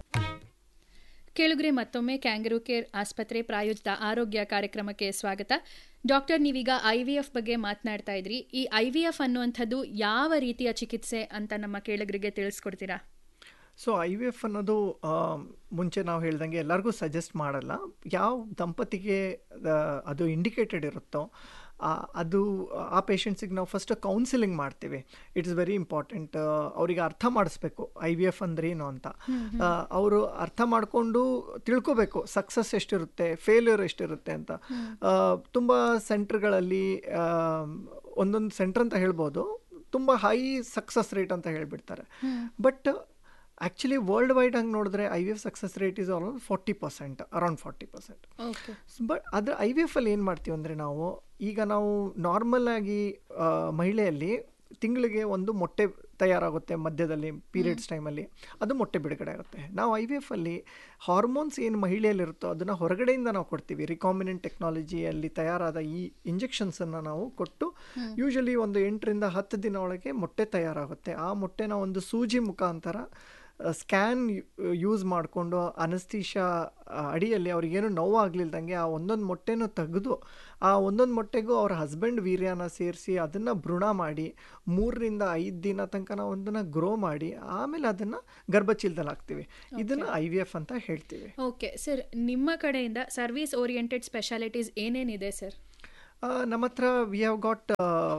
ಕೇಳುಗರೆ ಮತ್ತೊಮ್ಮೆ ಕ್ಯಾಂಗರೂ ಕೇರ್ ಆಸ್ಪತ್ರೆ ಪ್ರಾಯೋಜಿತ ಆರೋಗ್ಯ ಕಾರ್ಯಕ್ರಮಕ್ಕೆ ಸ್ವಾಗತ ಡಾಕ್ಟರ್ ನೀವೀಗ ಐ ವಿ ಎಫ್ ಬಗ್ಗೆ ಮಾತನಾಡ್ತಾ ಇದ್ರಿ ಈ ಐ ವಿ ಎಫ್ ಅನ್ನುವಂಥದ್ದು ಯಾವ ರೀತಿಯ ಚಿಕಿತ್ಸೆ ಅಂತ ನಮ್ಮ ಕೇಳುಗರಿಗೆ ತಿಳಿಸ್ಕೊಡ್ತೀರಾ ಸೊ ಐ ವಿ ಎಫ್ ಅನ್ನೋದು ಆ, ಮುಂಚೆ ನಾವು ಹೇಳ್ದಂಗೆ ಎಲ್ಲರಿಗೂ ಸಜೆಸ್ಟ್ ಮಾಡಲ್ಲ ಯಾವ ದಂಪತಿಗೆ ಆ, ಅದು ಇಂಡಿಕೇಟೆಡ್ ಇರುತ್ತೋ ಆ, ಅದು ಆ ಪೇಷಂಟ್ಸಿಗೆ ನಾವು ಫಸ್ಟ್ ಕೌನ್ಸಿಲಿಂಗ್ ಮಾಡ್ತೀವಿ ಇಟ್ಸ್ ವೆರಿ ಇಂಪಾರ್ಟೆಂಟ್ ಅವರಿಗೆ ಅರ್ಥ ಮಾಡಿಸ್ಬೇಕು ಐ ವಿ ಎಫ್ ಅಂದ್ರೆ ಏನು ಅಂತ ಅವರು ಅರ್ಥ ಮಾಡಿಕೊಂಡು ತಿಳ್ಕೊಬೇಕು ಸಕ್ಸಸ್ ಎಷ್ಟಿರುತ್ತೆ ಫೇಲ್ಯೂರ್ ಎಷ್ಟಿರುತ್ತೆ ಅಂತ ಆ, ತುಂಬ ಸೆಂಟ್ರ್ಗಳಲ್ಲಿ ಒಂದೊಂದು ಸೆಂಟ್ರ್ ಅಂತ ಹೇಳ್ಬೋದು ತುಂಬ ಹೈ ಸಕ್ಸಸ್ ರೇಟ್ ಅಂತ ಹೇಳ್ಬಿಡ್ತಾರೆ ಬಟ್ ಆ್ಯಕ್ಚುಲಿ ವರ್ಲ್ಡ್ ವೈಡ್ ಹಂಗೆ ನೋಡಿದ್ರೆ I V F success rate is around forty percent around forty percent okay but ಅದ್ರ ಐ ವಿ ಎಫ್ ಅಲ್ಲಿ ಏನು ಮಾಡ್ತೀವಿ ಅಂದರೆ ನಾವು ಈಗ ನಾವು ನಾರ್ಮಲ್ ಆಗಿ ಆ, ಮಹಿಳೆಯಲ್ಲಿ ತಿಂಗಳಿಗೆ ಒಂದು ಮೊಟ್ಟೆ ತಯಾರಾಗುತ್ತೆ ಮಧ್ಯದಲ್ಲಿ ಪೀರಿಯಡ್ಸ್ ಟೈಮಲ್ಲಿ ಅದು ಮೊಟ್ಟೆ ಬಿಡುಗಡೆ ಆಗುತ್ತೆ ನಾವು ಐ ವಿ ಎಫ್ ಅಲ್ಲಿ ಹಾರ್ಮೋನ್ಸ್ ಏನು ಮಹಿಳೆಯಲ್ಲಿರುತ್ತೋ ಅದನ್ನು ಹೊರಗಡೆಯಿಂದ ನಾವು ಕೊಡ್ತೀವಿ ರಿಕಾಮಿನೆಂಟ್ ಟೆಕ್ನಾಲಜಿಯಲ್ಲಿ ತಯಾರಾದ ಈ ಇಂಜೆಕ್ಷನ್ಸನ್ನು ನಾವು ಕೊಟ್ಟು ಯೂಶಲಿ ಒಂದು ಎಂಟರಿಂದ ಹತ್ತು ದಿನ ಒಳಗೆ ಮೊಟ್ಟೆ ತಯಾರಾಗುತ್ತೆ ಆ ಮೊಟ್ಟೆನ ಒಂದು ಸೂಜಿ ಮುಖಾಂತರ ಸ್ಕ್ಯಾನ್ ಯೂಸ್ ಮಾಡಿಕೊಂಡು ಅನಸ್ತೀಶಾ ಅಡಿಯಲ್ಲಿ ಅವ್ರಿಗೇನು ನೋವು ಆಗ್ಲಿಲ್ದಂಗೆ ಆ ಒಂದೊಂದು ಮೊಟ್ಟೆನೂ ತೆಗೆದು ಆ ಒಂದೊಂದು ಮೊಟ್ಟೆಗೂ ಅವ್ರ ಹಸ್ಬೆಂಡ್ ವೀರ್ಯನ ಸೇರಿಸಿ ಅದನ್ನು ಭ್ರೂಣ ಮಾಡಿ ಮೂರರಿಂದ ಐದು ದಿನ ತನಕ ನಾವು ಅದನ್ನು ಗ್ರೋ ಮಾಡಿ ಆಮೇಲೆ ಅದನ್ನು ಗರ್ಭಚೀಲದಲ್ಲಿ ಹಾಕ್ತೀವಿ ಇದನ್ನು ಐ ವಿ ಎಫ್ ಅಂತ ಹೇಳ್ತೀವಿ ಓಕೆ ಸರ್ ನಿಮ್ಮ ಕಡೆಯಿಂದ ಸರ್ವಿಸ್ ಓರಿಯೆಂಟೆಡ್ ಸ್ಪೆಷಾಲಿಟೀಸ್ ಏನೇನಿದೆ ಸರ್ ಆ, ನಮ್ಮ ಹತ್ರ we have got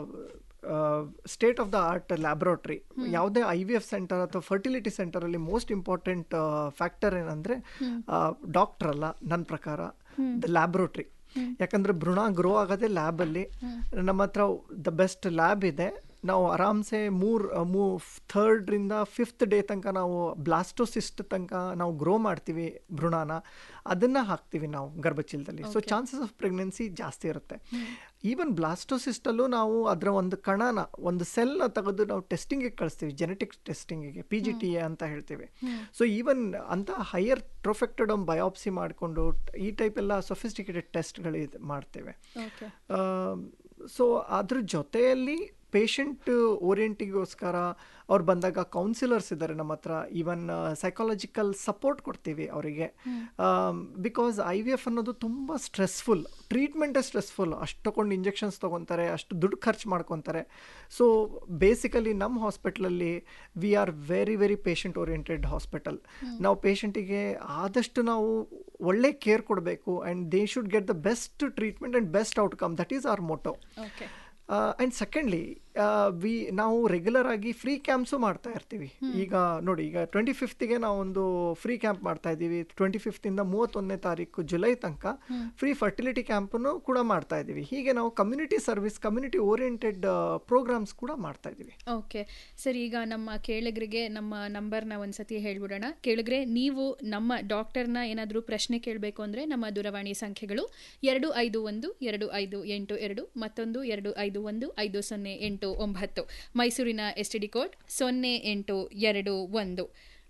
state of the art laboratory ಯಾವುದೇ ಐ ವಿ ಎಫ್ ಸೆಂಟರ್ ಅಥವಾ ಫರ್ಟಿಲಿಟಿ ಸೆಂಟರಲ್ಲಿ ಮೋಸ್ಟ್ ಇಂಪಾರ್ಟೆಂಟ್ ಫ್ಯಾಕ್ಟರ್ ಏನಂದರೆ ಡಾಕ್ಟರ್ ಅಲ್ಲ ನನ್ನ ಪ್ರಕಾರ ದ ಲ್ಯಾಬ್ರೋಟ್ರಿ ಯಾಕಂದರೆ ಭ್ರೂಣ ಗ್ರೋ ಆಗೋದೇ ಲ್ಯಾಬಲ್ಲಿ ನಮ್ಮ ಹತ್ರ ದ ಬೆಸ್ಟ್ ಲ್ಯಾಬ್ ಇದೆ ನಾವು ಆರಾಮ್ಸೆ ಮೂರು ಮೂ ಥರ್ಡ್ರಿಂದ ಫಿಫ್ತ್ ಡೇ ತನಕ ನಾವು ಬ್ಲಾಸ್ಟೋಸಿಸ್ಟ್ ತನಕ ನಾವು ಗ್ರೋ ಮಾಡ್ತೀವಿ ಭ್ರೂಣನ ಅದನ್ನು ಹಾಕ್ತೀವಿ ನಾವು ಗರ್ಭಚೀಲದಲ್ಲಿ ಸೊ ಚಾನ್ಸಸ್ ಆಫ್ ಪ್ರೆಗ್ನೆನ್ಸಿ ಜಾಸ್ತಿ ಇರುತ್ತೆ ಈವನ್ ಬ್ಲಾಸ್ಟೋಸಿಸ್ಟಲ್ಲೂ ನಾವು ಅದರ ಒಂದು ಕಣನ ಒಂದು ಸೆಲ್ನ ತೆಗೆದು ನಾವು ಟೆಸ್ಟಿಂಗಿಗೆ ಕಳಿಸ್ತೀವಿ ಜೆನೆಟಿಕ್ಸ್ ಟೆಸ್ಟಿಂಗಿಗೆ ಪಿ ಜಿ ಟಿ ಎ ಅಂತ ಹೇಳ್ತೀವಿ ಸೊ ಈವನ್ ಅಂತ ಹೈಯರ್ ಟ್ರೊಫೆಕ್ಟೋಡಮ್ ಬಯೋಪ್ಸಿ ಮಾಡಿಕೊಂಡು ಈ ಟೈಪ್ ಎಲ್ಲ ಸೊಫಿಸ್ಟಿಕೇಟೆಡ್ ಟೆಸ್ಟ್ಗಳು ಮಾಡ್ತೇವೆ ಓಕೆ ಸೊ ಅದ್ರ ಜೊತೆಯಲ್ಲಿ ಪೇಷಂಟ್ ಓರಿಯೆಂಟಿಗೋಸ್ಕರ ಅವ್ರು ಬಂದಾಗ ಕೌನ್ಸಿಲರ್ಸ್ ಇದ್ದಾರೆ ನಮ್ಮ ಹತ್ರ ಈವನ್ ಸೈಕಾಲಜಿಕಲ್ ಸಪೋರ್ಟ್ ಕೊಡ್ತೀವಿ ಅವರಿಗೆ ಬಿಕಾಸ್ ಐ ವಿ ಎಫ್ ಅನ್ನೋದು ತುಂಬ ಸ್ಟ್ರೆಸ್ಫುಲ್ ಟ್ರೀಟ್ಮೆಂಟೇ ಸ್ಟ್ರೆಸ್ಫುಲ್ ಅಷ್ಟು ತಗೊಂಡು ಇಂಜೆಕ್ಷನ್ಸ್ ತೊಗೊತಾರೆ ಅಷ್ಟು ದುಡ್ಡು ಖರ್ಚು ಮಾಡ್ಕೊತಾರೆ ಸೊ ಬೇಸಿಕಲಿ ನಮ್ಮ ಹಾಸ್ಪಿಟ್ಲಲ್ಲಿ we are very very patient oriented hospital ನಾವು ಪೇಷಂಟಿಗೆ ಆದಷ್ಟು ನಾವು ಒಳ್ಳೆ ಕೇರ್ ಕೊಡಬೇಕು and they should get the best treatment and best outcome that is our motto okay and secondly we ನಾವು ರೆಗ್ಯುಲರ್ ಆಗಿ ಫ್ರೀ ಕ್ಯಾಂಪ್ಸು ಮಾಡ್ತಾ ಇರ್ತೀವಿ ಈಗ ನೋಡಿ ಈಗ ಟ್ವೆಂಟಿ ಫಿಫ್ತಿಗೆ ನಾವು ಒಂದು ಫ್ರೀ ಕ್ಯಾಂಪ್ ಮಾಡ್ತಾ ಇದ್ದೀವಿ ಟ್ವೆಂಟಿ ಫಿಫ್ತಿಂದ ಮೂವತ್ತೊಂದನೇ ತಾರೀಕು ಜುಲೈ ತನಕ ಫ್ರೀ ಫರ್ಟಿಲಿಟಿ ಕ್ಯಾಂಪನ್ನು ಕೂಡ ಮಾಡ್ತಾ ಇದ್ದೀವಿ ಹೀಗೆ ನಾವು community service community oriented programmes ಕೂಡ ಮಾಡ್ತಾ ಇದ್ದೀವಿ ಓಕೆ ಸರ್ ಈಗ ನಮ್ಮ ಕೇಳಿಗರಿಗೆ ನಮ್ಮ ನಂಬರ್ನ ಒಂದ್ಸತಿ ಹೇಳ್ಬಿಡೋಣ ಕೇಳಿದ್ರೆ ನೀವು ನಮ್ಮ ಡಾಕ್ಟರ್ನ ಏನಾದರೂ ಪ್ರಶ್ನೆ ಕೇಳಬೇಕು ಅಂದರೆ ನಮ್ಮ ದೂರವಾಣಿ ಸಂಖ್ಯೆಗಳು ಎರಡು ಐದು ಒಂದು ಎರಡು ಐದು ಎಂಟು ಎರಡು ಮತ್ತೊಂದು ಎರಡು ಐದು ಒಂದು ಐದು ಸೊನ್ನೆ ಎಂಟು ಒಂಬತ್ತು ಮೈಸೂರಿನ ಎಸ್ ಟಿ ಡಿ ಕೋಡ್ ಸೊನ್ನೆ ಎಂಟು ಎರಡು ಒಂದು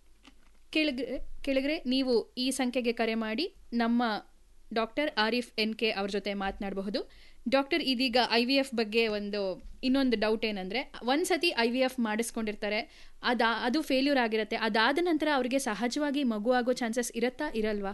ಕೇಳಿದ್ರೆ ಕೇಳಿದ್ರೆ ನೀವು ಈ ಸಂಖ್ಯೆಗೆ ಕರೆ ಮಾಡಿ ನಮ್ಮ ಡಾಕ್ಟರ್ ಆರಿಫ್ ಎನ್ ಕೆ ಅವ್ರ ಜೊತೆ ಮಾತನಾಡಬಹುದು ಡಾಕ್ಟರ್ ಇದೀಗ ಐ ವಿ ಎಫ್ ಬಗ್ಗೆ ಒಂದು ಇನ್ನೊಂದು ಡೌಟ್ ಏನಂದರೆ ಒಂದ್ಸತಿ ಐ ವಿ ಎಫ್ ಮಾಡಿಸ್ಕೊಂಡಿರ್ತಾರೆ ಅದಾ ಅದು ಫೇಲ್ಯೂರ್ ಆಗಿರುತ್ತೆ ಅದಾದ ನಂತರ ಅವರಿಗೆ ಸಹಜವಾಗಿ ಮಗು ಆಗೋ ಚಾನ್ಸಸ್ ಇರುತ್ತಾ ಇರಲ್ವಾ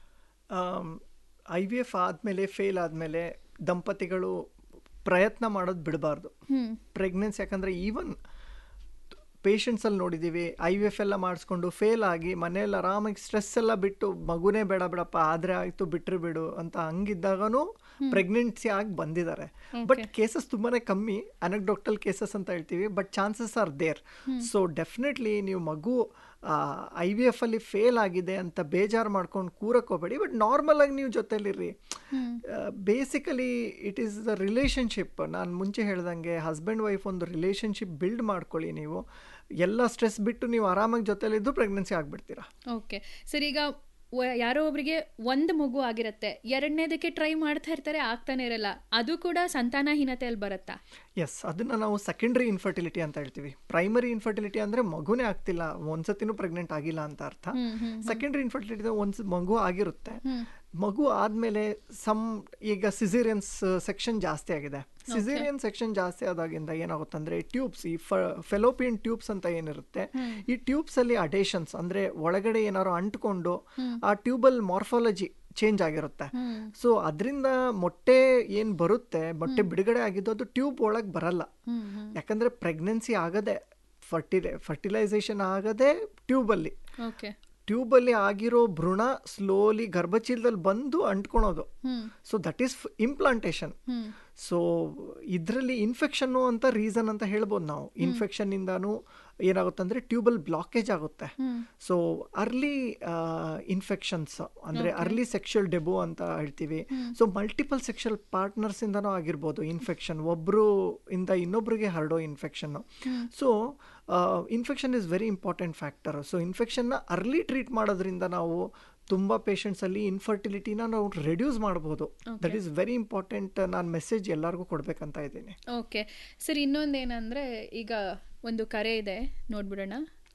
ಐ ವಿ ಎಫ್ ಆದಮೇಲೆ ಫೇಲ್ ಆದಮೇಲೆ ದಂಪತಿಗಳು ಪ್ರಯತ್ನ ಮಾಡೋದು ಬಿಡಬಾರ್ದು ಪ್ರೆಗ್ನೆನ್ಸಿ ಯಾಕಂದರೆ ಈವನ್ ಪೇಷಂಟ್ಸಲ್ಲಿ ನೋಡಿದ್ದೀವಿ ಐ ವಿ ಎಫ್ ಎಲ್ಲ ಮಾಡಿಸ್ಕೊಂಡು ಫೇಲ್ ಆಗಿ ಮನೆಯಲ್ಲಿ ಆರಾಮಾಗಿ ಸ್ಟ್ರೆಸ್ ಎಲ್ಲ ಬಿಟ್ಟು ಮಗುನೇ ಬೇಡ ಬಿಡಪ್ಪ ಆದರೆ ಆಯಿತು ಬಿಟ್ಟರು ಬಿಡು ಅಂತ ಹಂಗಿದ್ದಾಗನೂ ಪ್ರೆಗ್ನೆನ್ಸಿ ಆಗಿ ಬಂದಿದ್ದಾರೆ ಬಟ್ ಕೇಸಸ್ ತುಂಬಾ ಕಮ್ಮಿ ಅನಕ್ಡೋಕ್ಟಲ್ ಕೇಸಸ್ ಅಂತ ಹೇಳ್ತೀವಿ but chances are there so definitely ನೀವು ಮಗು ಐ ವಿ ಎಫ್ ಅಲ್ಲಿ ಫೇಲ್ ಆಗಿದೆ ಅಂತ ಬೇಜಾರು ಮಾಡ್ಕೊಂಡು ಕೂರಕ್ಕೆ ಹೋಗಬೇಡಿ ಬಟ್ ನಾರ್ಮಲ್ ಆಗಿ ನೀವು ಜೊತೆಲಿರ್ರಿ basically it is the relationship ನಾನು ಮುಂಚೆ ಹೇಳ್ದಂಗೆ ಹಸ್ಬೆಂಡ್ ವೈಫ್ ಒಂದು ರಿಲೇಷನ್ಶಿಪ್ ಬಿಲ್ಡ್ ಮಾಡ್ಕೊಳ್ಳಿ ನೀವು ಎಲ್ಲ ಸ್ಟ್ರೆಸ್ ಬಿಟ್ಟು ನೀವು ಆರಾಮಾಗಿ ಜೊತೆಲಿದ್ದು ಪ್ರೆಗ್ನೆನ್ಸಿ ಆಗಿಬಿಡ್ತೀರಾ ಓಕೆ ಸರ್ ಈಗ ವ- ಯಾರೋ ಒಬ್ರಿಗೆ ಒಂದು ಮಗು ಆಗಿರುತ್ತೆ ಎರಡನೇದಕ್ಕೆ ಟ್ರೈ ಮಾಡ್ತಾ ಇರ್ತಾರೆ ಆಗ್ತಾನೆ ಇರಲ್ಲ ಅದು ಕೂಡ ಸಂತಾನಹೀನತೆಯಲ್ಲಿ ಬರುತ್ತಾ ಎಸ್ ಅದನ್ನು ನಾವು ಸೆಕೆಂಡ್ರಿ ಇನ್ಫರ್ಟಿಲಿಟಿ ಅಂತ ಹೇಳ್ತೀವಿ ಪ್ರೈಮರಿ ಇನ್ಫರ್ಟಿಲಿಟಿ ಅಂದರೆ ಮಗುನೇ ಆಗ್ತಿಲ್ಲ ಒಂದ್ಸತಿನೂ ಪ್ರೆಗ್ನೆಂಟ್ ಆಗಿಲ್ಲ ಅಂತ ಅರ್ಥ ಸೆಕೆಂಡ್ರಿ ಇನ್ಫರ್ಟಿಲಿಟಿ ಒಂದು ಮಗು ಆಗಿರುತ್ತೆ ಮಗು ಆದಮೇಲೆ ಸಮ್ ಈಗ ಸಿಸೇರಿಯನ್ಸ್ ಸೆಕ್ಷನ್ ಜಾಸ್ತಿ ಆಗಿದೆ ಸಿಸೇರಿಯನ್ ಸೆಕ್ಷನ್ ಜಾಸ್ತಿ ಆದಾಗಿಂದ ಏನಾಗುತ್ತೆ ಅಂದರೆ ಟ್ಯೂಬ್ಸ್ ಈ ಫೆಲೋಪಿಯನ್ ಟ್ಯೂಬ್ಸ್ ಅಂತ ಏನಿರುತ್ತೆ ಈ ಟ್ಯೂಬ್ಸ್ ಅಲ್ಲಿ ಅಡೇಷನ್ಸ್ ಅಂದ್ರೆ ಒಳಗಡೆ ಏನಾದ್ರು ಅಂಟ್ಕೊಂಡು ಆ ಟ್ಯೂಬಲ್ ಮಾರ್ಫಾಲಜಿ ಚೇಂಜ್ ಆಗಿರುತ್ತೆ ಸೊ ಅದರಿಂದ ಮೊಟ್ಟೆ ಏನು ಬರುತ್ತೆ ಮೊಟ್ಟೆ ಬಿಡುಗಡೆ ಆಗಿದ್ದು ಅದು ಟ್ಯೂಬ್ ಒಳಗೆ ಬರಲ್ಲ ಯಾಕಂದ್ರೆ ಪ್ರೆಗ್ನೆನ್ಸಿ ಆಗದೆ ಫರ್ಟಿಲೈ ಫರ್ಟಿಲೈಸೇಷನ್ ಆಗದೆ ಟ್ಯೂಬಲ್ಲಿ ಓಕೆ ಟ್ಯೂಬಲ್ಲಿ ಆಗಿರೋ ಭ್ರೂಣ ಸ್ಲೋಲಿ ಗರ್ಭಚೀಲದಲ್ಲಿ ಬಂದು ಅಂಟ್ಕೊಳೋದು so that is implantation so ಇದರಲ್ಲಿ ಇನ್ಫೆಕ್ಷನ್ನು ಅಂತ ರೀಸನ್ ಅಂತ ಹೇಳ್ಬೋದು ನಾವು ಇನ್ಫೆಕ್ಷನ್ ಇಂದಾನು ಏನಾಗುತ್ತೆ ಅಂದ್ರೆ ಟ್ಯೂಬಲ್ ಬ್ಲಾಕೇಜ್ ಆಗುತ್ತೆ ಸೊ ಅರ್ಲಿ ಇನ್ಫೆಕ್ಷನ್ಸ್ ಅಂದ್ರೆ ಅರ್ಲಿ ಸೆಕ್ಷುಯಲ್ ಡೆಬೋ ಅಂತ ಹೇಳ್ತೀವಿ ಸೊ ಮಲ್ಟಿಪಲ್ ಸೆಕ್ಷುಯಲ್ ಪಾರ್ಟ್ನರ್ಸ್ ಇಂದನೂ ಆಗಿರ್ಬೋದು ಇನ್ಫೆಕ್ಷನ್ ಒಬ್ರು ಇಂದ ಇನ್ನೊಬ್ರಿಗೆ ಹರಡೋ infection so infection is very important factor so ಇನ್ಫೆಕ್ಷನ್ನ ಅರ್ಲಿ ಟ್ರೀಟ್ ಮಾಡೋದ್ರಿಂದ ನಾವು ತುಂಬ ಪೇಷಂಟ್ಸಲ್ಲಿ ಇನ್ಫರ್ಟಿಲಿಟಿನ ನಾವು ರೆಡ್ಯೂಸ್ ಮಾಡ್ಬೋದು ದಟ್ ಈಸ್ ವೆರಿ ಇಂಪಾರ್ಟೆಂಟ್ ನಾನು ಮೆಸೇಜ್ ಎಲ್ಲರಿಗೂ ಕೊಡಬೇಕಂತ ಇದ್ದೀನಿ ಓಕೆ ಸರ್ ಇನ್ನೊಂದೇನಂದ್ರೆ ಈಗ ಒಂದು ಕರೆ ಇದೆ ನೋಡ್ಬಿಡೋಣ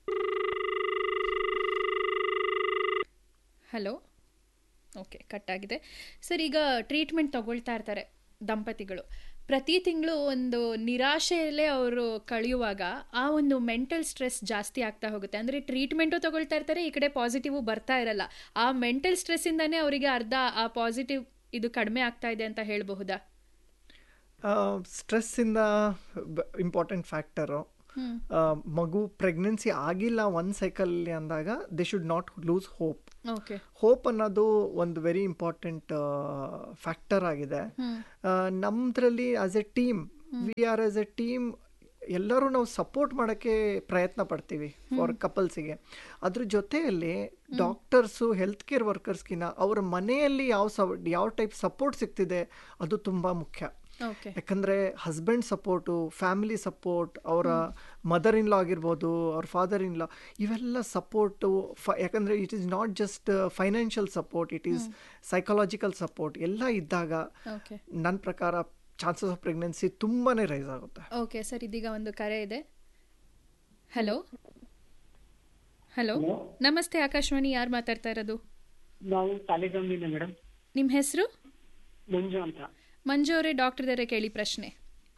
ಹಲೋ ಓಕೆ ಕಟ್ ಆಗಿದೆ ಸರ್ ಈಗ ಟ್ರೀಟ್ಮೆಂಟ್ ತಗೊಳ್ತಾ ಇರ್ತಾರೆ ದಂಪತಿಗಳು ಪ್ರತಿ ತಿಂಗಳು ಒಂದು ನಿರಾಶೆಯಲ್ಲೇ ಅವರು ಕಳೆಯುವಾಗ ಆ ಒಂದು ಮೆಂಟಲ್ ಸ್ಟ್ರೆಸ್ ಜಾಸ್ತಿ ಆಗ್ತಾ ಹೋಗುತ್ತೆ ಅಂದರೆ ಟ್ರೀಟ್ಮೆಂಟು ತಗೊಳ್ತಾ ಇರ್ತಾರೆ ಈ ಕಡೆ ಪಾಸಿಟಿವ್ ಬರ್ತಾ ಇರಲ್ಲ ಆ ಮೆಂಟಲ್ ಸ್ಟ್ರೆಸ್ಸಿಂದನೇ ಅವರಿಗೆ ಅರ್ಧ ಆ ಪಾಸಿಟಿವ್ ಇದು ಕಡಿಮೆ ಆಗ್ತಾ ಇದೆ ಅಂತ ಹೇಳಬಹುದಾ ಸ್ಟ್ರೆಸ್ಸಿಂದ ಇಂಪಾರ್ಟೆಂಟ್ ಫ್ಯಾಕ್ಟರು ಮಗು ಪ್ರೆಗ್ನೆನ್ಸಿ ಆಗಿಲ್ಲ ಒಂದು ಸೈಕಲ್ಲಿ ಅಂದಾಗ they should not lose hope okay hope ಅನ್ನೋದು ಒಂದು ವೆರಿ ಇಂಪಾರ್ಟೆಂಟ್ ಫ್ಯಾಕ್ಟರ್ ಆಗಿದೆ ನಮ್ಮದ್ರಲ್ಲಿ as a team we are as a team ಎಲ್ಲರೂ ನಾವು ಸಪೋರ್ಟ್ ಮಾಡೋಕ್ಕೆ ಪ್ರಯತ್ನ ಪಡ್ತೀವಿ ಫಾರ್ ಕಪಲ್ಸಿಗೆ ಅದ್ರ ಜೊತೆಯಲ್ಲಿ ಡಾಕ್ಟರ್ಸು ಹೆಲ್ತ್ ಕೇರ್ ವರ್ಕರ್ಸ್ಗಿನ ಅವ್ರ ಮನೆಯಲ್ಲಿ ಯಾವ ಸ ಯಾವ ಟೈಪ್ ಸಪೋರ್ಟ್ ಸಿಗ್ತಿದೆ ಅದು ತುಂಬ ಮುಖ್ಯ ಓಕೆ ಯಾಕಂದರೆ ಹಸ್ಬೆಂಡ್ ಸಪೋರ್ಟು ಫ್ಯಾಮಿಲಿ ಸಪೋರ್ಟ್ ಅವರ ಮದರ್ ಇನ್ ಲಾ ಆಗಿರ್ಬೋದು ಅವ್ರ ಫಾದರ್ ಇನ್ ಲಾ ಇವೆಲ್ಲ ಸಪೋರ್ಟು ಫ ಯಾಕಂದರೆ it is not just financial support it is psychological support ಎಲ್ಲ ಇದ್ದಾಗ ಓಕೆ ನನ್ನ ಪ್ರಕಾರ ಚಾನ್ಸಸ್ ಆಫ್ ಪ್ರೆಗ್ನೆನ್ಸಿ ತುಂಬಾ ರೈಸ್ ಆಗುತ್ತೆ ಓಕೆ ಸರ್ ಇದೀಗ ಒಂದು ಕರೆ ಇದೆ ಹಲೋ ಹಲೋ ನಮಸ್ತೆ ಆಕಾಶವಾಣಿ ಯಾರು ಮಾತಾಡ್ತಾ ಇರೋದು ನಾವು ತಾಲಿಗಾಮಿಂದ ಮೇಡಮ್ ನಿಮ್ಮ ಹೆಸರು ಮಂಜು ಅಂತ ಮಂಜು ಅವರೇ ಡಾಕ್ಟರ್ ದರ ಕೇಳಿ ಪ್ರಶ್ನೆ